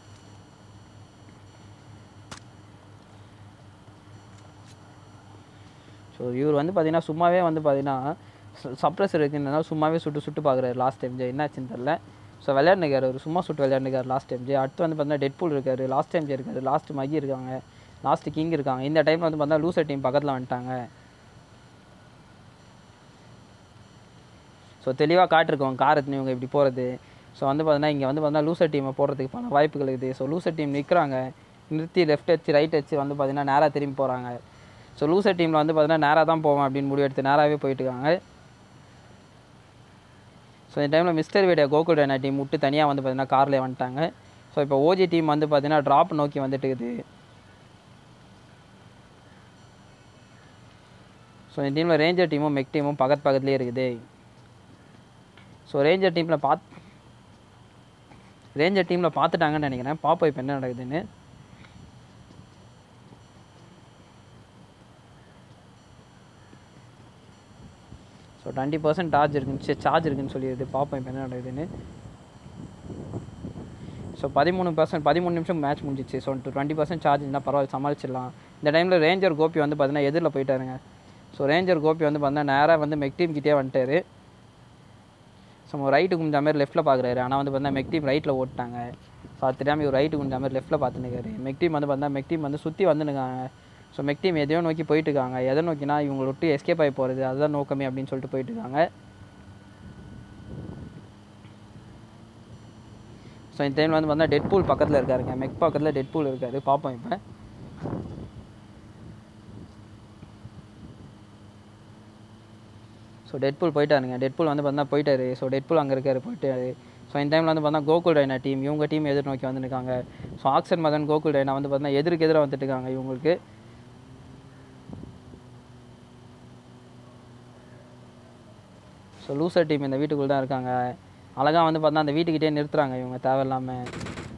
ஸோ இவர் வந்து பார்த்தீங்கன்னா சும்மாவே வந்து பார்த்தீங்கன்னா சப்ரஸர் இருக்குன்னா சும்மாவே சுட்டு சுட்டு பார்க்குறாரு லாஸ்ட் டைம் ஜெய் என்னாச்சுன்னு தெரில ஸோ விளையாண்டுக்காரு அவர் சும்மா சுட்டு விளையாண்டுக்காரு லாஸ்ட் டைம் ஜெய் அடுத்து வந்து பார்த்தீங்கன்னா டெட்பூல் இருக்காரு லாஸ்ட் டைம் ஜெய் இருக்காரு லாஸ்ட் மகி இருக்காங்க லாஸ்ட் கிங் இருக்காங்க இந்த டைமில் வந்து பார்த்தா லூசர் டீம் பக்கத்தில் வந்துட்டாங்க ஸோ தெளிவாக காட்டிருக்கோம் கார் எத்தனை இவங்க இப்படி போகிறது ஸோ வந்து பார்த்தீங்கன்னா இங்கே வந்து பார்த்தீங்கன்னா லூசர் டீமை போடுறதுக்கு பல வாய்ப்புகள் இருக்குது ஸோ லூசர் டீம் நிற்கிறாங்க நிறுத்தி லெஃப்ட் வச்சு ரைட் வச்சு வந்து பார்த்தீங்கன்னா நேராக திரும்பி போகிறாங்க ஸோ லூசர் டீமில் வந்து பார்த்தீங்கன்னா நேராக தான் போவேன் அப்படின்னு முடிவு எடுத்து நேராகவே போயிட்டு இருக்காங்க ஸோ இந்த டைமில் mister video Gokul Raina team விட்டு தனியாக வந்து பார்த்தீங்கன்னா கார்லேயே வந்துட்டாங்க ஸோ இப்போ ஓஜி டீம் வந்து பார்த்தீங்கன்னா ட்ராப் நோக்கி வந்துட்டு இருக்குது ஸோ இந்த டீமில் ரேஞ்சர் டீமும் மெக் டீமும் பக்கத்து பக்கத்துலேயே இருக்குது ஸோ ரேஞ்சர் டீமில் பாத் ரேஞ்சர் டீமில் பார்த்துட்டாங்கன்னு நினைக்கிறேன் பாப்போம் இப்போ என்ன நடக்குதுன்னு ஸோ டுவெண்ட்டி பர்சன்ட் சார்ஜ் இருக்குன்னு சார்ஜ் இருக்குன்னு சொல்லிடுது பார்ப்போம் இப்போ என்ன நடக்குதுன்னு ஸோ பதிமூணு பர்சன்ட் பதிமூணு நிமிஷம் மேட்ச் முடிஞ்சிச்சு ஸோ டுவெண்ட்டி பர்சன்ட் சார்ஜ் இருந்தால் பரவாயில்ல சமாளிச்சிடலாம் இந்த டைமில் ரேஞ்சர் கோபி வந்து பார்த்தீங்கன்னா எதிரில் போயிட்டாருங்க ஸோ ரேஞ்சர் கோபி வந்து பார்த்தீங்கன்னா நேராக வந்து மெக் டீம் கிட்டே வந்துட்டாரு ஸோ ரைட்டு குஞ்ச மாதிரி லெஃப்ட்டில் பார்க்குறாரு ஆனால் வந்து பார்த்தீங்கன்னா மெக் டீம் ரைட்டில் ஓட்டாங்க ஸோ அது தெரியாமல் இவர் ரைட்டு குஞ்ச மாதிரி லெஃப்ட்டில் பார்த்துனுக்காரு மெக் டீம் வந்து பார்த்தீங்கன்னா மெக் டீம் வந்து சுற்றி வந்துனுக்காங்க ஸோ மெக் டீம் எதையோ நோக்கி போயிட்டு இருக்காங்க எதை நோக்கினா இவங்களை விட்டு எஸ்கேப் ஆகி போகிறது அதுதான் நோக்கமே அப்படின்னு சொல்லிட்டு போயிட்டு இருக்காங்க ஸோ இந்த டைமில் வந்து பார்த்தீங்கன்னா டெட்பூல் பக்கத்தில் இருக்காருங்க மெக் பக்கத்தில் டெட்பூல் இருக்காரு பார்ப்போம் இப்போ ஸோ டெட்பூல் போயிட்டாருங்க டெட்பூல் வந்து பார்த்தீங்கன்னா போயிட்டாரு ஸோ டெட்பூல் அங்கே இருக்காரு போயிட்டாரு ஸோ இந்த டைமில் வந்து பார்த்தீங்கன்னா கோகுல் ரைனா டீம் இவங்க டீம் எதிர் நோக்கி வந்துருக்காங்க ஸோ ஆக்சன் மதன் கோகுல் ரைனா வந்து பார்த்தீங்கன்னா எதிருக்கு எதிராக வந்துட்டு இருக்காங்க இவங்களுக்கு ஸோ லூசர் டீம் இந்த வீட்டுக்குள்ளே தான் இருக்காங்க அழகாக வந்து பார்த்தா அந்த வீட்டுக்கிட்டே நிறுத்துறாங்க இவங்க தேவையில்லாமல்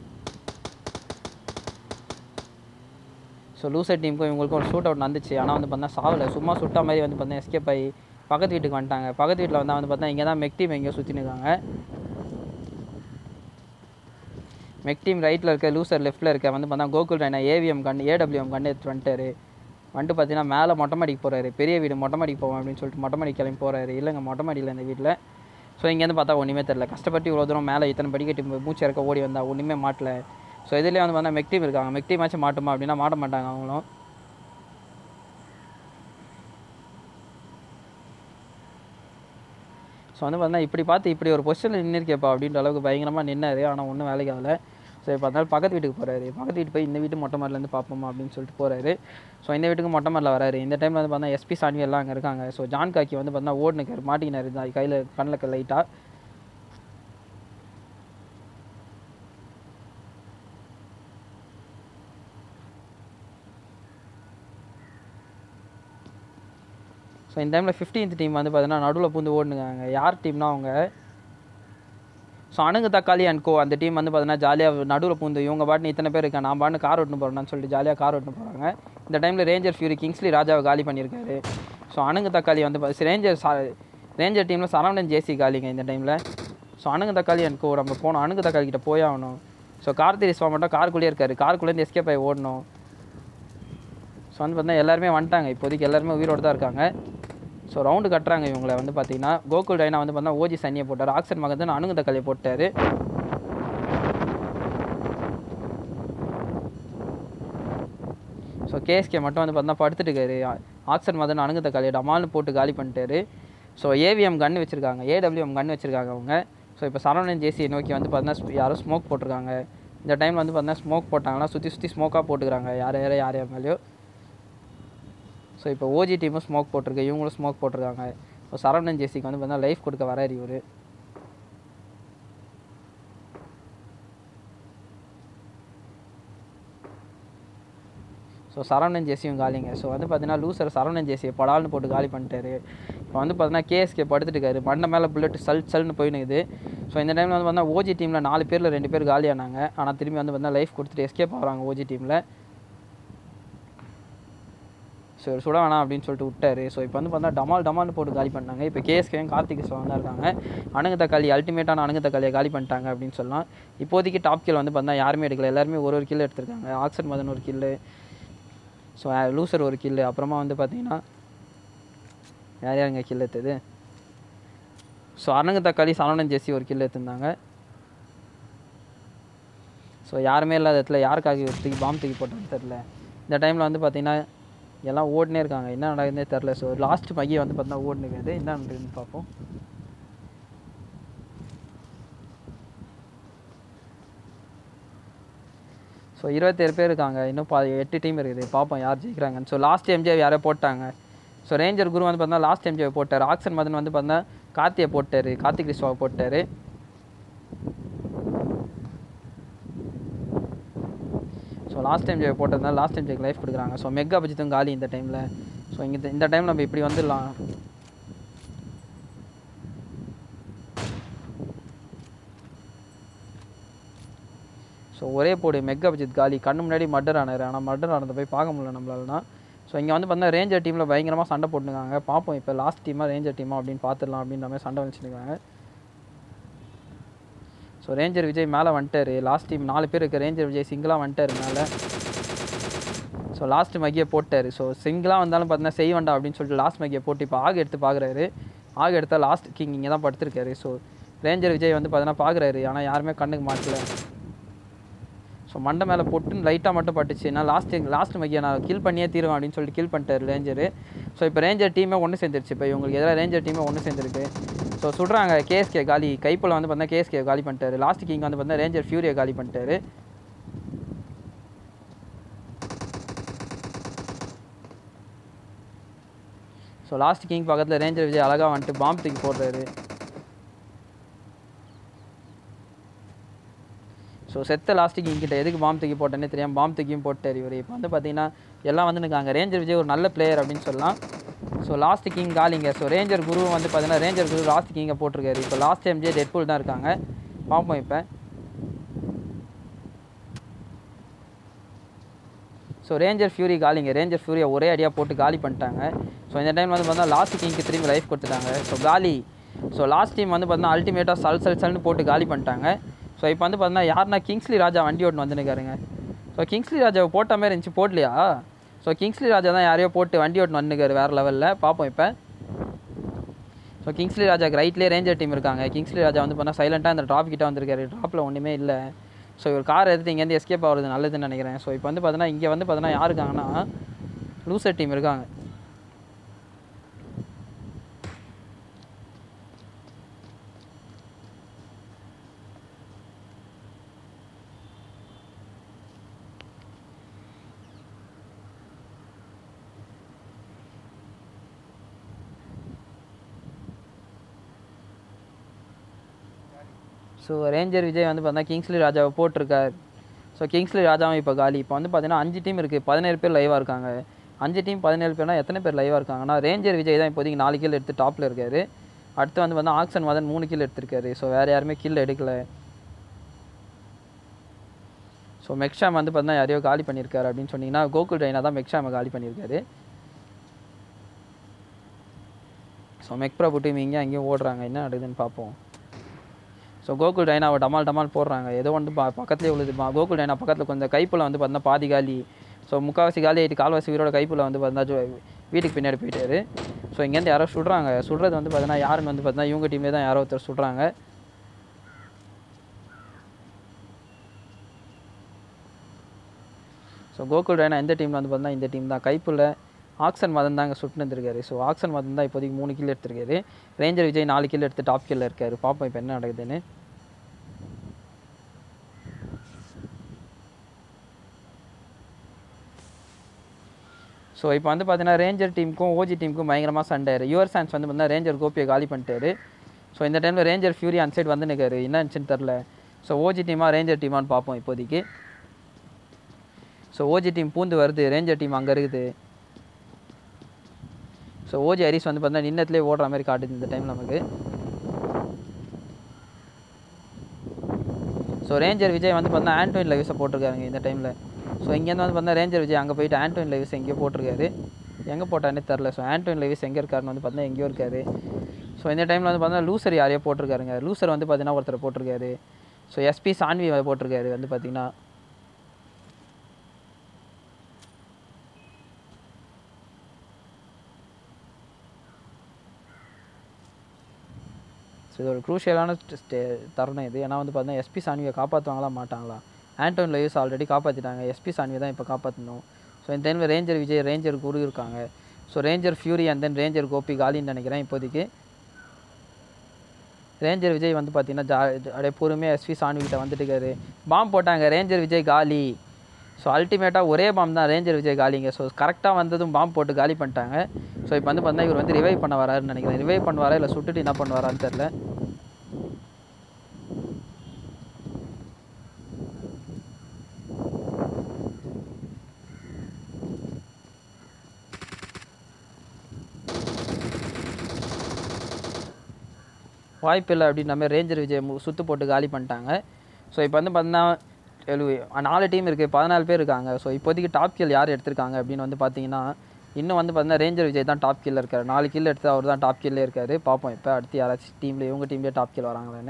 ஸோ லூசர் டீமுக்கும் இவங்களுக்கும் ஒரு ஷூட் அவுட் நடந்துச்சு ஆனால் வந்து பார்த்தா சாவலை சும்மா சுட்டா மாதிரி வந்து பார்த்தா எஸ்கேப் ஆகி பக்கத்து வீட்டுக்கு வந்துட்டாங்க பக்கத்து வீட்டில் வந்தால் வந்து பார்த்தா இங்கே தான் மெக் டீம் எங்கேயோ சுற்றின்னு இருக்காங்க மெக் டீம் ரைட்டில் இருக்க லூசர் லெஃப்ட்டில் இருக்க வந்து பார்த்தா கோகுல் ரைனா ஏவிஎம் கண்டு ஏடபிள்யூஎம் கண்டு எடுத்து வந்துட்டாரு வந்துட்டு பார்த்தீங்கன்னா மேலே மொட்டை மாடிக்கு போகிறாரு பெரிய வீடு மொட்டை மாடிக்கு போவோம் அப்படின்னு சொல்லிட்டு மொட்டை மாடிக்கு கிளம்பி போகிறாரு இல்லைங்க மொட்டை மாடியில் இந்த வீட்டில் ஸோ இங்கேருந்து பார்த்தா ஒன்றுமே தெரில கஷ்டப்பட்டு இவ்வளோ தூரம் மேலே இத்தனை படிக்கட்டு மூச்சு இறக்க ஓடி வந்தா ஒன்றுமே மாட்டல ஸோ இதுலேயே வந்து பார்த்தா மெக் டீம் இருக்காங்க மெக் டீம் ஆச்சும் மாட்டுமா அப்படின்னா மாட்ட மாட்டாங்க அவங்களும் ஸோ வந்து பார்த்தா இப்படி பார்த்து இப்படி ஒரு பொசிஷனில் நின்றுருக்கேப்பா அப்படின்ற அளவுக்கு பயங்கரமாக நின்னாரு ஆனால் ஒன்றும் வேலைக்கு ஆகலை ஸோ இப்போ அதனால பக்கத்து வீட்டுக்கு போகிறாரு பக்கத்து வீட்டு போய் இந்த வீட்டு மொட்டை மாடிலேருந்து பார்ப்போமா அப்படின்னு சொல்லிட்டு போகிறாரு ஸோ இந்த வீட்டுக்கு மொட்டை மாடியில் வராரு இந்த டைமில் வந்து பார்த்தா எஸ்பி சாணி எல்லாம் அங்கே இருக்காங்க ஸோ ஜான் காக்கி வந்து பார்த்தா ஓடுனுக்காரு மாட்டிக்கினாரு தான் கையில் கண்ணில் லைட்டாக ஸோ இந்த டைமில் ஃபிஃப்டீன்த் டீம் வந்து பார்த்தீங்கன்னா நடுவில் பூந்து ஓடுனுங்க யார் டீம்னா அவங்க ஸோ அணுகு தக்காளி அண்ட் கோ அந்த டீம் வந்து பார்த்தீங்கன்னா ஜாலியாக நடுவில் பூந்து இவங்க பாட்டு இத்தனை பேர் இருக்கா நான் பாட்டு கார் ஓட்டுன்னு போகிறேன்னு சொல்லிட்டு ஜாலியாக கார் ஓட்டுன்னு போகிறாங்க இந்த டைமில் ரேஞ்சர் ஃபியூரி கிங்ஸ்லி ராஜாவை காலி பண்ணியிருக்காரு ஸோ அணுகு தக்காளி வந்து பா- ரேஞ்சர் சா ரேஞ்சர் டீமில் சரவணன் ஜேசி காலிங்க இந்த டைமில் ஸோ அணுகு தக்காளி அண்ட் கோ நம்ம போனோம் அணுகு தக்காளி கிட்ட போய் ஆகணும் ஸோ கார்த்திரி ஸ்வா மட்டும் காருக்குள்ளேயே இருக்காரு காருக்குள்ளேருந்து எஸ்கேப் ஆகி ஓடணும் ஸோ வந்து பார்த்தீங்கன்னா எல்லாருமே வந்துட்டாங்க இப்போதைக்கு எல்லாருமே உயிரோடு தான் இருக்காங்க ஸோ ரவுண்டு கட்டுறாங்க இவங்கள வந்து பார்த்தீங்கன்னா கோகுல் டைனா வந்து பார்த்தா ஓஜி சன்னியை போட்டார் ஆக்சன் மகன் அணுகு தக்காளியை போட்டார் ஸோ கேஎஸ்கே மட்டும் வந்து பார்த்தா படுத்துட்டு இருக்காரு ஆக்சன் மதன் அணுகு தக்காளியை டமால்னு போட்டு காலி பண்ணிட்டாரு ஸோ ஏவிஎம் கன் வச்சுருக்காங்க ஏடபிள்யூஎம் கன் வச்சுருக்காங்க அவங்க ஸோ இப்போ சரவணன் ஜேசியை நோக்கி வந்து பார்த்தீங்கன்னா யாரோ ஸ்மோக் போட்டிருக்காங்க இந்த டைமில் வந்து பார்த்தீங்கன்னா ஸ்மோக் போட்டாங்கன்னா சுற்றி சுற்றி ஸ்மோக்காக போட்டுக்கிறாங்க யார் யார் யார் யார் மேலேயோ ஸோ இப்போ ஓஜி டீமும் ஸ்மோக் போட்டிருக்கு இவங்களும் ஸ்மோக் போட்டிருக்காங்க இப்போ சரவணன் ஜேசிக்கு வந்து பார்த்தீங்கன்னா லைஃப் கொடுக்க வராரு இவர் ஸோ சரவணன் ஜேசியும் காலிங்க ஸோ வந்து பார்த்தீங்கன்னா லூசர் சரவணன் ஜேசியை படால்னு போட்டு காலி பண்ணிட்டாரு இப்போ வந்து பார்த்தீங்கன்னா கேஎஸ்கே படுத்துட்டுருக்காரு மண்டை மேலே புல்லட் சல் சல்னு போயினுக்குது ஸோ இந்த டைமில் வந்து பார்த்தீங்கன்னா ஓஜி டீமில் நாலு பேரில் ரெண்டு பேர் காலியானாங்க ஆனால் திரும்பி வந்து பார்த்தீங்கன்னா லைஃப் கொடுத்துட்டு எஸ்கேப் ஆகிறாங்க ஓஜி டீமில் ஸோ இவர் சுட வேணாம் அப்படின்னு சொல்லிட்டு விட்டாரு ஸோ இப்போ வந்து பார்த்தா டமால் டமால்னு போட்டு காலி பண்ணாங்க இப்போ கேஎஸ்கேயும் கார்த்திக் சிவன் தான் இருக்காங்க அணுகு தக்காளி அல்டிமேட்டான அணுகு தக்காளியை காலி பண்ணிட்டாங்க அப்படின்னு சொல்லலாம் இப்போதைக்கு டாப் கில் வந்து பார்த்தா யாருமே எடுக்கல எல்லாருமே ஒரு ஒரு கில் எடுத்திருக்காங்க ஆக்சன் மதன் ஒரு கில்லு ஸோ லூசர் ஒரு கில்லு அப்புறமா வந்து பார்த்தீங்கன்னா யார் யாருங்க கில் எடுத்தது ஸோ அணுகு தக்காளி சரவணன் ஜெஸ்ஸி ஒரு கில் எடுத்திருந்தாங்க ஸோ யாருமே இல்லாத இடத்துல யாருக்காக தூக்கி பாம்பு தூக்கி போட்டோன்னு தெரில இந்த டைமில் வந்து பார்த்தீங்கன்னா எல்லாம் ஓடினே இருக்காங்க என்ன நடக்குதுன்னே தெரில ஸோ லாஸ்ட் மைய வந்து பார்த்தீங்கன்னா ஓடினுக்குது என்ன நடக்குதுன்னு பார்ப்போம் ஸோ இருபத்தேழு பேர் இருக்காங்க இன்னும் பா எட்டு டீம் இருக்குது பார்ப்போம் யார் ஜெயிக்கிறாங்கன்னு ஸோ லாஸ்ட் எம்ஜே யாரோ போட்டாங்க ஸோ ரேஞ்சர் குரு வந்து பார்த்தா லாஸ்ட் எம்ஜே போட்டார் ஆக்சன் மதன் வந்து பார்த்தா கார்த்தியை போட்டார் கார்த்திக் கிருஷ்ணாவை போட்டார் ஸோ லாஸ்ட் டைம் போட்டதுனால லாஸ்ட் டைம் ஜெயிக்கு லைஃப் கொடுக்குறாங்க ஸோ மெகா பட்ஜெட்டும் காலி இந்த டைமில் ஸோ இங்கே இந்த டைம் நம்ம இப்படி வந்துடலாம் ஸோ ஒரே போடு மெகா பட்ஜெட் காலி கண்ணு முன்னாடி மர்டர் ஆனார் ஆனால் மர்டர் ஆனதை போய் பார்க்க முடியல நம்மளாலனா ஸோ இங்கே வந்து பார்த்தா ரேஞ்சர் டீமில் பயங்கரமாக சண்டை போட்டுருக்காங்க பார்ப்போம் இப்போ லாஸ்ட் டீமாக ரேஞ்சர் டீமா அப்படின்னு பார்த்துடலாம் அப்படின்ற மாதிரி சண்டை வச்சுருக்காங்க ஸோ ரேஞ்சர் விஜய் மேலே வந்துட்டாரு லாஸ்ட் டீம் நாலு பேர் இருக்க ரேஞ்சர் விஜய் சிங்கிளாக வந்துட்டாரு மேலே ஸோ லாஸ்ட் மகியை போட்டார் ஸோ சிங்கிளாக வந்தாலும் பார்த்தீங்கன்னா செய் வேண்டாம் அப்படின்னு சொல்லிட்டு லாஸ்ட் மகியை போட்டு இப்போ ஆக எடுத்து பார்க்குறாரு ஆக எடுத்தால் லாஸ்ட் கிங் இங்கே தான் படுத்திருக்காரு ஸோ ரேஞ்சர் விஜய் வந்து பார்த்தீங்கன்னா பார்க்குறாரு ஆனால் யாருமே கண்ணுக்கு மாட்டல ஸோ மண்டை மேலே போட்டுன்னு லைட்டாக மட்டும் பட்டுச்சு நான் லாஸ்ட் லாஸ்ட் மகியை நான் கில் பண்ணியே தீருவேன் அப்படின்னு சொல்லிட்டு கில் பண்ணிட்டாரு ரேஞ்சரு ஸோ இப்போ ரேஞ்சர் டீமே ஒன்று சேர்ந்துருச்சு இப்போ இவங்களுக்கு எதிராக ரேஞ்சர் டீமே ஒன்று சேர்ந்துருக்கு ஸோ சுடுறாங்க கேஎஸ்கே காலி கைப்பில் வந்து பார்த்தா கேஎஸ்கே காலி பண்ணிட்டாரு லாஸ்ட் கிங் வந்து பார்த்தா ரேஞ்சர் ஃபியூரியை காலி பண்ணிட்டாரு ஸோ லாஸ்ட் கிங் பக்கத்தில் ரேஞ்சர் விஜய் அழகாக வந்துட்டு பாம்பு தூக்கி போடுறாரு ஸோ செத்த லாஸ்ட் கிங் கிட்ட எதுக்கு பாம்பு தூக்கி போட்டேன்னே தெரியாமல் பாம்பு தூக்கியும் போட்டார் இவர் இப்போ வந்து பார்த்தீங்கன்னா எல்லாம் வந்து நிற்காங்க ரேஞ்சர் விஜய் ஒரு நல்ல பிளேயர் அப்படின்னு சொல்லலாம் ஸோ லாஸ்ட் கிங் காலிங்க ஸோ ரேஞ்சர் குரு வந்து பார்த்தீங்கன்னா ரேஞ்சர் குரு லாஸ்ட் கிங்கை போட்டிருக்காரு இப்போ லாஸ்ட் எம்ஜே டெட்பூல் தான் இருக்காங்க பார்ப்போம் இப்போ ஸோ ரேஞ்சர் ஃபியூரி காலிங்க ரேஞ்சர் ஃபியூரியை ஒரே அடியாக போட்டு காலி பண்ணிட்டாங்க ஸோ இந்த டைம் வந்து பார்த்தா லாஸ்ட் கிங்க்கு திரும்பி லைஃப் கொடுத்துட்டாங்க ஸோ காலி ஸோ லாஸ்ட் டீம் வந்து பார்த்தீங்கன்னா அல்டிமேட்டாக சல் சல் சல்னு போட்டு காலி பண்ணிட்டாங்க ஸோ இப்போ வந்து பார்த்தீங்கன்னா யாருன்னா கிங்ஸ்லி ராஜா வண்டி ஓட்டுன்னு வந்துருக்காருங்க ஸோ கிங்ஸ்லி ராஜாவை போட்ட மாதிரி இருந்துச்சு போடலையா ஸோ கிங்ஸ்லி ராஜா தான் யாரையோ போட்டு வண்டி ஓட்டுன்னு வந்துருக்காரு வேறு லெவலில் பார்ப்போம் இப்போ ஸோ கிங்ஸ்லி ராஜாக்கு ரைட்லேயே ரேஞ்சர் டீம் இருக்காங்க கிங்ஸ்லி ராஜா வந்து பார்த்தா சைலண்ட்டாக இந்த ட்ராப் கிட்ட வந்திருக்காரு ட்ராப்பில் ஒன்றுமே இல்லை ஸோ இவர் கார் எடுத்து இங்கேருந்து எஸ்கேப் ஆகுறது நல்லதுன்னு நினைக்கிறேன் ஸோ இப்போ வந்து பார்த்தீங்கன்னா இங்கே வந்து பார்த்தீங்கன்னா யார் இருக்காங்கன்னா லூசர் டீம் இருக்காங்க ஸோ ரேஞ்சர் விஜய் வந்து பார்த்தா கிங்ஸ்லி ராஜாவை போட்டிருக்கார் ஸோ கிங்ஸ்லி ராஜாவும் இப்போ காலி இப்போ வந்து பார்த்தீங்கன்னா அஞ்சு டீம் இருக்குது பதினேழு பேர் லைவாக இருக்காங்க அஞ்சு டீம் பதினேழு பேர்னா எத்தனை பேர் லைவாக இருக்காங்கன்னா ரேஞ்சர் விஜய் தான் இப்போதைக்கு நாலு கில் எடுத்து டாப்பில் இருக்காரு அடுத்து வந்து பார்த்தா ஆக்சன் மதன் மூணு கில் எடுத்திருக்காரு ஸோ வேறு யாருமே கில் எடுக்கல ஸோ மெக்ஷாம் வந்து பார்த்தீங்கன்னா யாரையோ காலி பண்ணியிருக்காரு அப்படின்னு சொன்னீங்கன்னா கோகுல் ரைனா தான் மெக்ஷாமை காலி பண்ணியிருக்காரு ஸோ மெக் பிரபு டீம் இங்கே அங்கேயும் ஓடுறாங்க என்ன நடக்குதுன்னு பார்ப்போம் ஸோ கோகுல் டைனாவை டமால் டமால் போடுறாங்க ஏதோ வந்து பா பக்கத்துலேயே உள்ளது பா கோகுல் டைனா பக்கத்தில் கொஞ்சம் கைப்புல வந்து பார்த்தீங்கன்னா பாதி காலி ஸோ முக்கால்வாசி காலி ஆகிட்டு கால்வாசி வீரோட கைப்புல வந்து பார்த்தீங்கன்னா ஜோ- வீட்டுக்கு பின்னாடி போயிட்டாரு ஸோ இங்கேருந்து யாரோ சுடுறாங்க சுடுறது வந்து பார்த்தீங்கன்னா யாருன்னு வந்து பார்த்தீங்கன்னா இவங்க டீம்லேயே தான் யாரோ ஒருத்தர் சுடுறாங்க ஸோ கோகுல் டைனா எந்த டீமில் வந்து பார்த்தீங்கன்னா இந்த டீம் தான் கைப்புல ஆக்சன் மதன் தாங்க சுட்டு இருந்திருக்காரு ஸோ ஆக்சன் மதன் தான் இப்போதைக்கு மூணு கில் எடுத்திருக்காரு ரேஞ்சர் விஜய் நாலு கில் எடுத்து டாப் கில்ல இருக்காரு பார்ப்போம் இப்போ என்ன நடக்குதுன்னு ஸோ இப்போ வந்து பார்த்தீங்கன்னா ரேஞ்சர் டீமுக்கும் ஓஜி டீமுக்கும் பயங்கரமாக சண்டை யுவர் சான்ஸ் வந்து பார்த்தீங்கன்னா ரேஞ்சர் கோபியை காலி பண்ணிட்டாரு ஸோ இந்த டைமில் ரேஞ்சர் ஃபியூரி அன் சைடு வந்து நிற்காரு என்ன இருந்துச்சுன்னு தெரில ஸோ ஓஜி டீமா ரேஞ்சர் டீமான்னு பார்ப்போம் இப்போதைக்கு ஸோ ஓஜி டீம் பூந்து வருது ரேஞ்சர் டீம் அங்கே இருக்குது ஸோ ஓஜி ஹரிஸ் வந்து பார்த்தீங்கன்னா நின்னத்துலேயே ஓடுற மாதிரி காட்டுது இந்த டைம் நமக்கு ஸோ ரேஞ்சர் விஜய் வந்து பார்த்தீங்கன்னா ஆண்டோயின் லைவ்ஸை போட்டிருக்காருங்க இந்த டைமில் ஸோ இங்கேருந்து வந்து பார்த்தீங்கன்னா ரேஞ்சர் விஜய் அங்கே போயிட்டு ஆண்டோயின் லைவ்ஸ் எங்கேயோ போட்டிருக்காரு எங்கே போட்டானே தெரில ஸோ ஆண்டோயின் லைவ்ஸ் எங்கே இருக்காருன்னு வந்து பார்த்தீங்கன்னா எங்கேயோ இருக்காரு ஸோ இந்த டைமில் வந்து பார்த்தீங்கன்னா லூசர் யாரையோ போட்டிருக்காருங்க லூசர் வந்து பார்த்தீங்கன்னா ஒருத்தர் போட்டிருக்காரு ஸோ எஸ்பி சான்வி போட்டிருக்காரு வந்து பார்த்தீங்கன்னா ஸோ இது ஒரு குரூஷியலான தருணம் இது ஏன்னா வந்து பார்த்தீங்கன்னா எஸ்பி சான்வியை காப்பாற்றுவாங்களா மாட்டாங்களா ஆண்டோன் லைவ்ஸ் ஆல்ரெடி காப்பாற்றிட்டாங்க எஸ்பி சான்வியை தான் இப்போ காப்பாற்றணும் ஸோ இந்த டைமில் ரேஞ்சர் விஜய் ரேஞ்சர் குரு இருக்காங்க so ranger Fury and then ranger Gopi காலின்னு நினைக்கிறேன் இப்போதைக்கு ரேஞ்சர் விஜய் வந்து பார்த்தீங்கன்னா ஜா அப்படியே பொறுமையாக எஸ்பி சான்வி கிட்ட வந்துட்டு இருக்காரு பாம் போட்டாங்க ரேஞ்சர் விஜய் காலி ஸோ அல்டிமேட்டாக ஒரே பாம் தான் ரேஞ்சர் விஜய் காலிங்க ஸோ கரெக்டாக வந்ததும் பாம் போட்டு காலி பண்ணிட்டாங்க ஸோ இப்போ வந்து பார்த்தீங்கன்னா இவர் வந்து ரிவைவ் பண்ண வராருன்னு நினைக்கிறேன் ரிவைவ் பண்ணுவாரா இல்லை சுட்டுட்டு என்ன பண்ணுவாரான்னு தெரில வாய்ப்பு இல்லை அப்படின்ற மாதிரி ரேஞ்சர் விஜய் மு- சுத்து போட்டு காலி பண்ணிட்டாங்க ஸோ இப்போ வந்து பார்த்தீங்கன்னா எழு- நாலு டீம் இருக்குது பதினாலு பேர் இருக்காங்க ஸோ இப்போதைக்கு டாப் கில் யார் எடுத்திருக்காங்க அப்படின்னு வந்து பார்த்தீங்கன்னா இன்னும் வந்து பார்த்தீங்கன்னா ரேஞ்சர் விஜய் தான் டாப் கில்ல இருக்காரு நாலு கில் எடுத்து அவர் தான் டாப் கில்லே இருக்காரு பார்ப்போம் இப்போ அடுத்து யாராச்சும் டீமில் இவங்க டீம்லேயே டாப் கில் வராங்களான்னு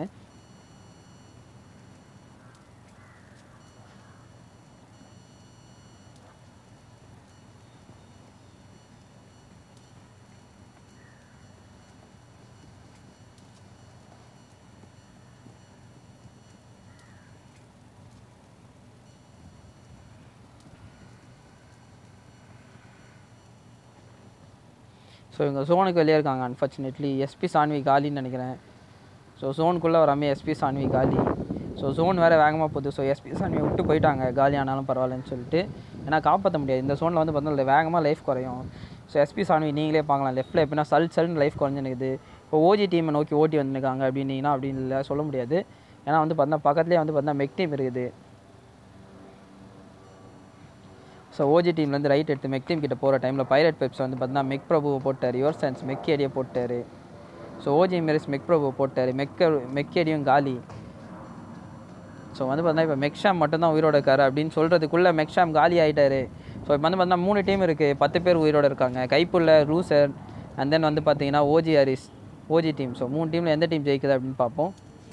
ஸோ இவங்க ஜோனுக்கு வெளியே இருக்காங்க அன்ஃபார்ச்சுனேட்லி எஸ்பி சான்வி காலின்னு நினைக்கிறேன் ஸோ ஜோனுக்குள்ளே வராமல் எஸ்பி சான்வி காலி ஸோ ஜோன் வேறு வேகமாக போகுது ஸோ எஸ்பி சான்வி விட்டு போயிட்டாங்க காலி ஆனாலும் பரவாயில்லன்னு சொல்லிட்டு ஏன்னா காப்பாற்ற முடியாது இந்த ஜோனில் வந்து பார்த்தீங்கன்னா வேகமாக லைஃப் குறையும் ஸோ எஸ்பி சான்வி நீங்களே பார்க்கலாம் லெஃப்ட்டில் எப்படின்னா சல் சல்னு லைஃப் குறைஞ்சினுக்குது இப்போ ஓஜி டீமை நோக்கி ஓட்டி வந்துருக்காங்க அப்படின்னீங்கன்னா அப்படின்னு இல்லை சொல்ல முடியாது ஏன்னா வந்து பார்த்தீங்கன்னா பக்கத்துலேயே வந்து பார்த்தீங்கன்னா மெக் டீம் இருக்குது ஸோ ஓஜி டீம்லேருந்து ரைட் எடுத்து மெக் டீம் கிட்ட போகிற டைமில் பைரட் பெப்ஸ் வந்து பார்த்தீங்கன்னா மெக் பிரபுவை போட்டார் யுவர் சான்ஸ் மெக்கேடியை போட்டார் ஸோ ஓஜி மெரிஸ் மெக் பிரபுவை போட்டார் மெக்க மெக்கேடியும் காலி ஸோ வந்து பார்த்தீங்கன்னா இப்போ மெக்ஷாம் மட்டும்தான் உயிரோட இருக்காரு அப்படின்னு சொல்கிறதுக்குள்ளே மெக்ஷாம் காலி ஆகிட்டாரு ஸோ இப்போ வந்து பார்த்தீங்கன்னா மூணு டீம் இருக்குது பத்து பேர் உயிரோட இருக்காங்க கைப்புள்ள ரூசர் அண்ட் தென் வந்து பார்த்தீங்கன்னா OG Haris OG team so மூணு டீமில் எந்த டீம் ஜெயிக்குது அப்படின்னு பார்ப்போம்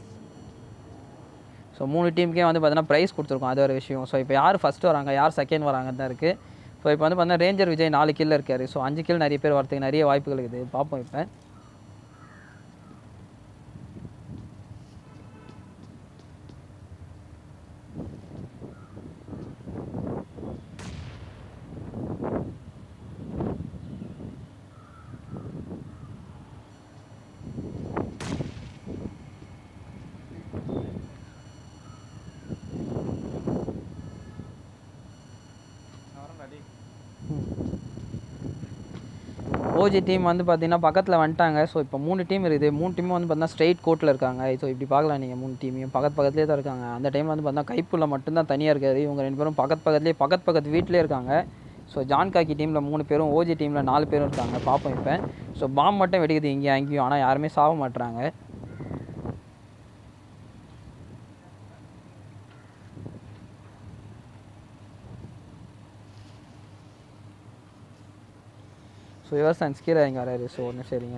ஸோ மூணு டீமுக்கே வந்து பார்த்தீங்கன்னா ப்ரைஸ் கொடுத்துருக்கோம் அது ஒரு விஷயம் ஸோ இப்போ யார் ஃபஸ்ட்டு வராங்க யார் செகண்ட் வராங்க தான் இருக்குது ஸோ இப்போ வந்து பார்த்தீங்கன்னா ரேஞ்சர் விஜய் நாலு கில்ல இருக்காரு ஸோ அஞ்சு கில் நிறைய பேர் வரதுக்கு நிறைய வாய்ப்புகள் இருக்குது பார்ப்போம் இப்போ ஓஜி டீம் வந்து பார்த்தீங்கன்னா பக்கத்தில் வந்துட்டாங்க ஸோ இப்போ மூணு டீம் இருக்குது மூணு டீமும் வந்து பார்த்தீங்கன்னா ஸ்ட்ரெயிட் கோர்ட்டில் இருக்காங்க ஸோ இப்படி பார்க்கலாம் நீங்கள் மூணு டீமையும் பக்கத்து பக்கத்துலேயே தான் இருக்காங்க அந்த டைமில் வந்து பார்த்தீங்கன்னா கைப்புள்ள மட்டும்தான் தனியாக இருக்காது இவங்க ரெண்டு பேரும் பக்கத்து பக்கத்துலேயே பக்கத்து பக்கத்து வீட்டிலே இருக்காங்க ஸோ ஜான் காக்கி டீமில் மூணு பேரும் ஓஜி டீமில் நாலு பேரும் இருக்காங்க பார்ப்போம் இப்போ ஸோ பாம் மட்டும் வெடிக்குது இங்கேயும் அங்கேயும் ஆனால் யாருமே சாக மாட்றாங்க ஸோ யுவர் சன்ஸ் கீழே இங்கே வராரு ஸோ ஒன்று சரிங்க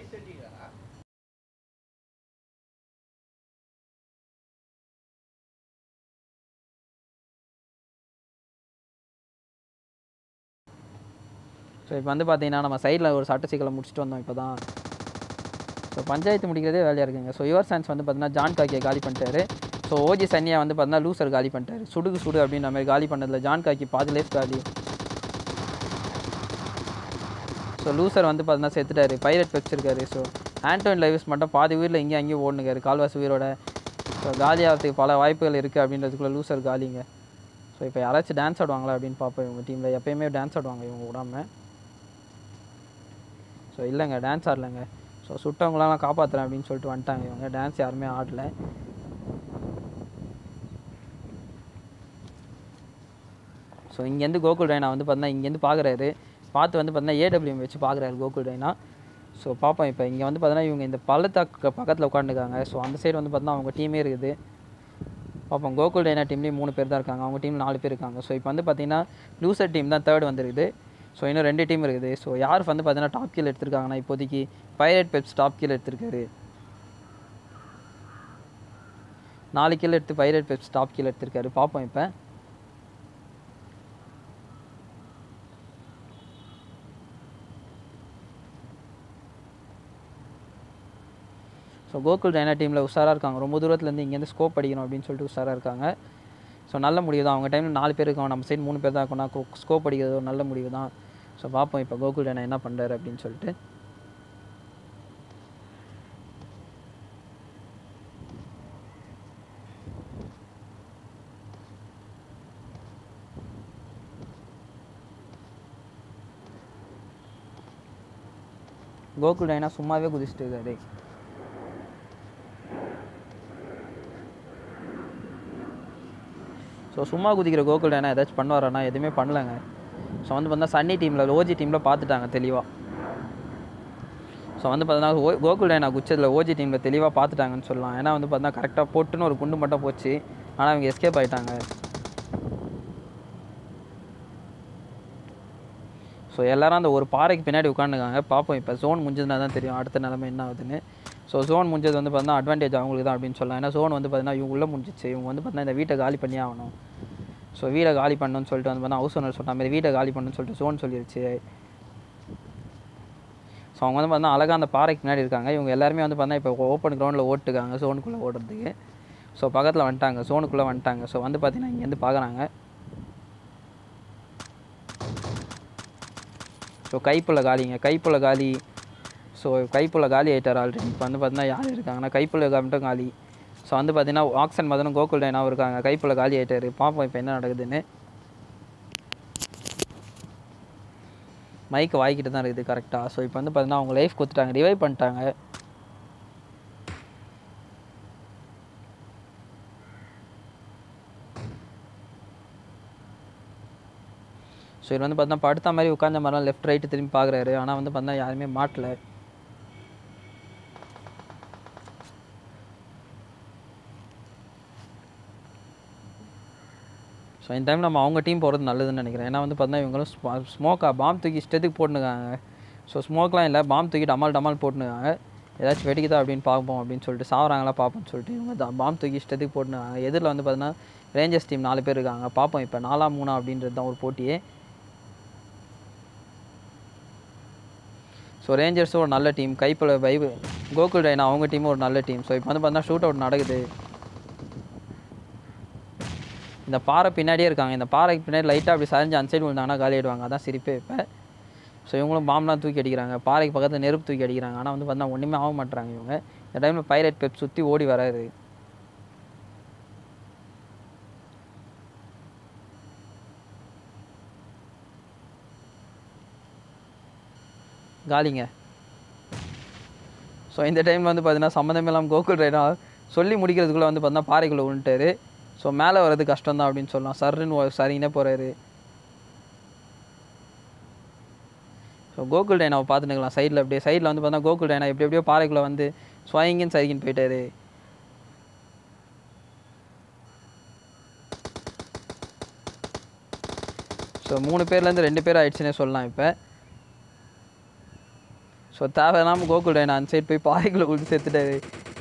ஸோ இப்போ வந்து பார்த்தீங்கன்னா நம்ம சைடில் ஒரு சட்ட சிக்கலை முடிச்சுட்டு வந்தோம் இப்போ தான் ஸோ பஞ்சாயத்து முடிக்கிறதே வேலையாக இருக்குங்க ஸோ யுவர் சான்ஸ் வந்து பார்த்தீங்கன்னா ஜான் காக்கியை காலி பண்ணிட்டாரு ஸோ ஓஜி சன்னியா வந்து பார்த்தீங்கன்னா லூசர் காலி பண்ணிட்டாரு சுடுகு சுடு அப்படின்ற மாதிரி காலி பண்ணதில் ஜான் காக்கி பாதி லைஃப் காலி ஸோ லூசர் வந்து பார்த்தீங்கன்னா செத்துட்டாரு பைரட் வச்சிருக்காரு ஸோ ஆண்டோன் லைவ்ஸ் மட்டும் பாதி உயிரில் இங்கேயும் அங்கேயும் ஓடுனுக்காரு கால்வாசி உயிரோட ஸோ காலி ஆகிறதுக்கு பல வாய்ப்புகள் இருக்குது அப்படின்றதுக்குள்ள லூசர் காலிங்க ஸோ இப்போ யாராச்சும் டான்ஸ் ஆடுவாங்களா அப்படின்னு பார்ப்போம் இவங்க டீமில் எப்பயுமே டான்ஸ் ஆடுவாங்க இவங்க விடாம ஸோ இல்லைங்க டான்ஸ் ஆடலைங்க ஸோ சுட்டவங்களெல்லாம் காப்பாற்றுறேன் அப்படின்னு சொல்லிட்டு வந்துட்டாங்க இவங்க டான்ஸ் யாருமே ஆடல ஸோ இங்கேருந்து கோகுல் ரைனா வந்து பார்த்தீங்கன்னா இங்கேருந்து பார்க்குறாரு பார்த்து வந்து பார்த்தீங்கன்னா ஏடபிள்யூஎம் வச்சு பார்க்குறாரு கோகுல் ரைனா ஸோ பார்ப்போம் இப்போ இங்கே வந்து பார்த்தீங்கன்னா இவங்க இந்த பள்ளத்தாக்கு பக்கத்தில் உட்காந்துருக்காங்க ஸோ அந்த சைடு வந்து பார்த்தீங்கன்னா அவங்க டீமே இருக்குது பார்ப்போம் கோகுல் டைனா டீம்லேயும் மூணு பேர் தான் இருக்காங்க அவங்க டீம் நாலு பேர் இருக்காங்க ஸோ இப்போ வந்து பார்த்தீங்கன்னா லூசர் டீம் தான் தேர்ட் வந்துருக்குது ஸோ இன்னும் ரெண்டு டீம் இருக்குது ஸோ யார் வந்து பார்த்தீங்கன்னா டாப் கீழ் எடுத்திருக்காங்கன்னா இப்போதைக்கு பைரட் பெப்ஸ் டாப் கீழ் எடுத்திருக்காரு நாலு கீழ் எடுத்து பைரட் பெப்ஸ் டாப் கீழ் எடுத்திருக்காரு பார்ப்போம் இப்போ ஸோ கோகுல் டைனா டீமில் உஷாராக இருக்காங்க ரொம்ப தூரத்துலேருந்து இங்கேருந்து ஸ்கோப் அடிக்கணும் அப்படின்னு சொல்லிட்டு உஷாராக இருக்காங்க ஸோ நல்ல முடிவு தான் அவங்க டைமில் நாலு பேர் இருக்கோம் நம்ம சைடு மூணு பேர் தான் இருக்கோம்னா ஸ்கோப் அடிக்கிறது ஒரு நல்ல முடிவு தான் ஸோ பார்ப்போம் இப்போ கோகுல் டைனா என்ன பண்ணுறாரு அப்படின்னு சொல்லிட்டு கோகுல் டைனா சும்மாவே குதிச்சுட்டு இருக்காரு ஸோ சும்மா குதிக்கிற கோகுல் டைனா ஏதாச்சும் பண்ணுவாரானா எதுவுமே பண்ணலங்க ஸோ வந்து பார்த்தா சன்னி டீமில் ஓஜி டீமில் பார்த்துட்டாங்க தெளிவாக ஸோ வந்து பார்த்தீங்கன்னா ஓ கோகுல் டைனா குச்சதில் ஓஜி டீமில் தெளிவாக பார்த்துட்டாங்கன்னு சொல்லலாம் ஏன்னா வந்து பார்த்தா கரெக்டாக போட்டுன்னு ஒரு குண்டு மட்டும் போச்சு ஆனால் அவங்க எஸ்கேப் ஆகிட்டாங்க ஸோ எல்லாரும் அந்த ஒரு பாறைக்கு பின்னாடி உட்காந்துருக்காங்க பார்ப்போம் இப்போ ஜோன் முடிஞ்சதுனா தான் தெரியும் அடுத்த நிலமை என்ன ஆகுதுன்னு ஸோ ஜோன் முடிஞ்சது வந்து பார்த்தீங்கன்னா அட்வான்டேஜ் அவங்களுக்கு தான் அப்படின்னு சொல்லலாம் ஏன்னா ஜோன் வந்து பார்த்தீங்கன்னா இவங்க உள்ளே முடிஞ்சிச்சு இவங்க வந்து பார்த்தீங்கன்னா இந்த வீட்டை காலி பண்ணி ஆகணும் ஸோ வீடை காலி பண்ணணும்னு சொல்லிட்டு வந்து பார்த்தீங்கன்னா ஹவுஸ் ஓனர் சொன்ன மாதிரி வீட்டை காலி பண்ணணும்னு சொல்லிட்டு ஜோன் சொல்லிருச்சு ஸோ அவங்க வந்து பார்த்தீங்கன்னா அழகாக அந்த பாறைக்கு பின்னாடி இருக்காங்க இவங்க எல்லாருமே வந்து பார்த்தீங்கன்னா இப்போ ஓப்பன் கிரவுண்டில் ஓட்டுக்காங்க ஜோனுக்குள்ளே ஓடுறதுக்கு ஸோ பக்கத்தில் வந்துட்டாங்க ஜோனுக்குள்ளே வந்துட்டாங்க ஸோ வந்து பார்த்தீங்கன்னா இங்கேருந்து பார்க்குறாங்க ஸோ கைப்புள்ள காலிங்க கைப்புள்ள காலி ஸோ கைப்புள்ள காலி ஆகிட்டார் ஆல்ரெடி இப்போ வந்து பார்த்தீங்கன்னா யார் இருக்காங்கன்னா கைப்புள்ள மட்டும் காலி ஸோ வந்து பார்த்தீங்கன்னா ஆக்சன் மதனும் கோகுல் டைனாவும் இருக்காங்க கைப்புள்ள காலி ஆகிட்டாரு பார்ப்போம் இப்போ என்ன நடக்குதுன்னு மைக் வாய்க்கிட்டு தான் இருக்குது கரெக்டாக ஸோ இப்போ வந்து பார்த்தீங்கன்னா அவங்க லைஃப் கொடுத்துட்டாங்க ரிவைவ் பண்ணிட்டாங்க இவர் வந்து பார்த்தா படுத்த மாதிரி உட்காந்த மாதிரிலாம் லெஃப்ட் ரைட்டு திரும்பி பார்க்குறாரு ஆனால் வந்து பார்த்தா யாருமே மாட்டல ஸோ இந்த டைம் நம்ம அவங்க டீம் போகிறது நல்லதுன்னு நினைக்கிறேன் ஏன்னா வந்து பார்த்தா இவங்களும் ஸ்மோக்காக பாம் தூக்கி இஷ்டத்துக்கு போட்டுனுக்காங்க ஸோ ஸ்மோக்லாம் இல்லை பாம் தூக்கி டமால் டமால் போட்டுனுக்காங்க ஏதாச்சும் வெடிக்குதா அப்படின்னு பார்ப்போம் அப்படின்னு சொல்லிட்டு சாவறாங்களா பார்ப்போம்னு சொல்லிட்டு இவங்க தான் பாம் தூக்கி இஷ்டத்துக்கு போட்டுனுக்காங்க எதிரில் வந்து பார்த்தீங்கன்னா ரேஞ்சர்ஸ் டீம் நாலு பேர் இருக்காங்க பார்ப்போம் இப்போ நாலா மூணா அப்படின்றது தான் ஒரு போட்டியே ஸோ ரேஞ்சர்ஸும் ஒரு நல்ல டீம் கைப்பில் வைவு கோகுல் டைனா அவங்க டீமும் ஒரு நல்ல டீம் ஸோ இப்போ வந்து பார்த்தா ஷூட் அவுட் நடக்குது இந்த பாறை பின்னாடியே இருக்காங்க இந்த பாறைக்கு பின்னாடி லைட்டாக அப்படி சரிஞ்சு அந்த சைடு விழுந்தாங்கன்னா காலி ஆயிடுவாங்க அதான் சிரிப்பே இப்போ ஸோ இவங்களும் பாம்லாம் தூக்கி அடிக்கிறாங்க பாறைக்கு பக்கத்தில் நெருப்பு தூக்கி அடிக்கிறாங்க ஆனால் வந்து பார்த்தா ஒன்றுமே ஆக மாட்டுறாங்க இவங்க இந்த டைமில் பைரட் பெப் சுற்றி ஓடி வராரு காலிங்க ஸோ இந்த டைமில் வந்து பார்த்தீங்கன்னா சம்மந்தமே இல்லாமல் கோகுல் ரைடா சொல்லி முடிக்கிறதுக்குள்ளே வந்து பார்த்தீங்கன்னா பாறைக்குள்ளே விழுந்துட்டாரு ஸோ மேலே வர்றது கஷ்டம் தான் அப்படின்னு சொல்லலாம் சர்ன்னு சரிங்கன்னே போகிறாரு ஸோ கோகுல் டைனாவை பார்த்துனுக்கலாம் சைடில் அப்படியே சைடில் வந்து பார்த்தா கோகுல் டைனா எப்படி எப்படியோ பாறைக்குள்ளே வந்து ஸ்வாயிங்கன்னு சரிக்கின்னு போயிட்டாரு ஸோ மூணு பேர்லேருந்து ரெண்டு பேர் ஆயிடுச்சுன்னே சொல்லலாம் இப்போ ஸோ தேவையில்லாமல் கோகுல் டைனா அந்த சைடு போய் பாறைக்குள்ளே விழுந்து செத்துட்டாரு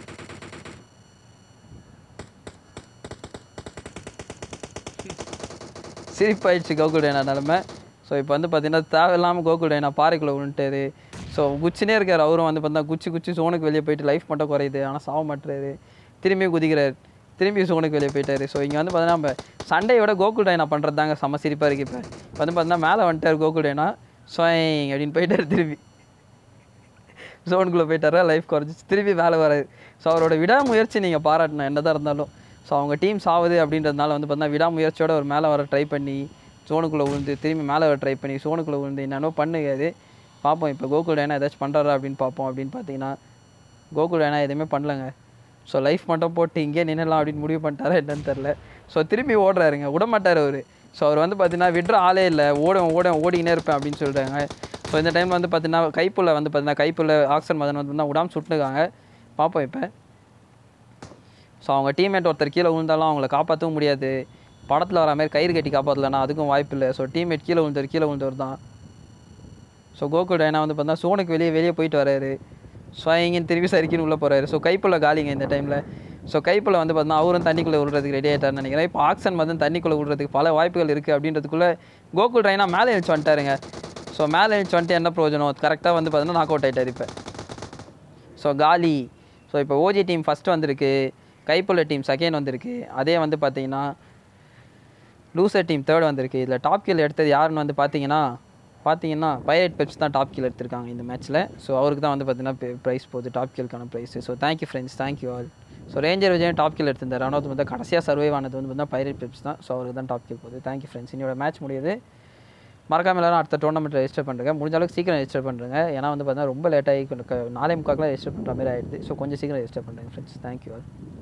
சிரிப்பாயிடுச்சு கோகுல் டைனா நிலமை ஸோ இப்போ வந்து பார்த்தீங்கன்னா தேவையில்லாமல் கோகுல் டைனா பாறைக்குள்ளே விழுந்துட்டாரு ஸோ குச்சினே இருக்கார் அவரும் வந்து பார்த்தா குச்சி குச்சி சோனுக்கு வெளியே போயிட்டு லைஃப் மட்டும் குறையுது ஆனால் சாக மாட்டுறாரு திரும்பி குதிக்கிறார் திரும்பி சோனுக்கு வெளியே போயிட்டாரு ஸோ இங்கே வந்து பார்த்தீங்கன்னா நம்ம சண்டையை விட கோகுல் டைனா பண்ணுறது தாங்க செம்ம சிரிப்பாக இருக்குது இப்போ இப்போ வந்து பார்த்தீங்கன்னா மேலே வந்துட்டார் கோகுல் டைனா ஸ்வைங் அப்படின்னு போயிட்டார் திரும்பி ஜோனுக்குள்ளே போயிட்டாரா லைஃப் குறைஞ்சிச்சு திருப்பி வேலை வராது ஸோ அவரோட விடாமுயற்சி நீங்கள் பாராட்டணும் என்னதான் இருந்தாலும் ஸோ அவங்க டீம் சாவுது அப்படின்றதுனால வந்து பார்த்தீங்கன்னா விடாமுயற்சியோட ஒரு மேலே வர ட்ரை பண்ணி ஜோனுக்குள்ளே விழுந்து திரும்பி மேலே வர ட்ரை பண்ணி ஜோனுக்குள்ளே விழுந்து என்னென்னோ பண்ணுகாது பார்ப்போம் இப்போ கோகுல் டேனா ஏதாச்சும் பண்ணுறாரா அப்படின்னு பார்ப்போம் அப்படின்னு பார்த்தீங்கன்னா கோகுல் டேனா எதுவுமே பண்ணலங்க ஸோ லைஃப் மட்டும் போட்டு இங்கே நின்னலாம் அப்படின்னு முடிவு பண்ணிட்டாரா என்னன்னு தெரில ஸோ திரும்பி ஓடுறாருங்க விட மாட்டார் அவர் ஸோ அவர் வந்து பார்த்தீங்கன்னா விடுற ஆளே இல்லை ஓடும் ஓடும் ஓடிக்கினே இருப்பேன் அப்படின்னு சொல்கிறாங்க ஸோ இந்த டைமில் வந்து பார்த்தீங்கன்னா கைப்புள்ள வந்து பார்த்தீங்கன்னா கைப்புள்ள ஆக்சன் மதன் வந்து பார்த்தீங்கன்னா விடாமல் சுட்டுருக்காங்க பார்ப்போம் இப்போ ஸோ அவங்க டீம்மேட் ஒருத்தர் கீழே விழுந்தாலும் அவங்கள காப்பாற்றவும் முடியாது படத்தில் வர மாதிரி கயிறு கட்டி காப்பாற்றலன்னா அதுக்கும் வாய்ப்பு இல்லை ஸோ டீம்மேட் கீழே விழுந்தவர் கீழே விழுந்தவர் தான் ஸோ கோகுல் டைனா வந்து பார்த்தா சோனுக்கு வெளியே வெளியே போயிட்டு வராரு ஸ்வயங்கின்னு திருப்பி சரிக்கின்னு உள்ளே போகிறாரு ஸோ கைப்புள்ள காலிங்க இந்த டைமில் ஸோ கைப்புள்ள வந்து பார்த்தீங்கன்னா அவரும் தண்ணிக்குள்ளே விடுறதுக்கு ரெடி ஆகிட்டார்னு நினைக்கிறேன் இப்போ ஆக்சன் வந்து தண்ணிக்குள்ளே விடுறதுக்கு பல வாய்ப்புகள் இருக்குது அப்படின்றதுக்குள்ளே கோகுல் டைனா மேலே எழுச்சி வந்துட்டாருங்க ஸோ மேலே எழுச்சி வந்துட்டு என்ன பிரயோஜனம் கரெக்டாக வந்து பார்த்தீங்கன்னா நாக் அவுட் ஆகிட்டார் இப்போ ஸோ காலி ஸோ இப்போ ஓஜி டீம் ஃபஸ்ட்டு வந்திருக்கு கைப்புள்ள டீம் செகண்ட் வந்திருக்கு அதே வந்து பார்த்தீங்கன்னா லூசர் டீம் தேர்ட் வந்திருக்கு இதில் டாப் கீழ் எடுத்தது யாருன்னு வந்து பார்த்தீங்கன்னா பார்த்தீங்கன்னா பைரட் பெப்ஸ் தான் டாப் கீழ் எடுத்திருக்காங்க இந்த மேட்ச்சில் ஸோ அவருக்கு தான் வந்து பார்த்தீங்கன்னா ப்ரைஸ் போகுது டாப் கீழுக்கான prize so thank you friends thank you all so ranger விஜயம் டாப் கீழ் எடுத்திருந்தார் ஆனால் வந்து கடைசியாக சர்வைவ் ஆனது வந்து பார்த்தீங்கன்னா பைரட் பெப்ஸ் தான் ஸோ அவருக்கு தான் டாப் கீழ் போகுது தேங்க்யூ ஃப்ரெண்ட்ஸ் இன்னோட மேட்ச் முடியுது மறக்காம எல்லாரும் அடுத்த டோர்னமெண்ட் ரெஜிஸ்டர் பண்ணுறேங்க முடிஞ்ச அளவுக்கு சீக்கிரம் ரெஜிஸ்டர் பண்ணுறேங்க ஏன்னா வந்து பார்த்தீங்கன்னா ரொம்ப லேட் ஆகி நாலே முக்காக்கெலாம் ரெஜிஸ்டர் பண்ணுற மாதிரி ஆயிடுது ஸோ கொஞ்சம் சீக்கிரம் ரெஜிஸ்டர் பண்ணுறேங்க ஃப்ரெண்ட்ஸ் தேங்க்யூ ஆல்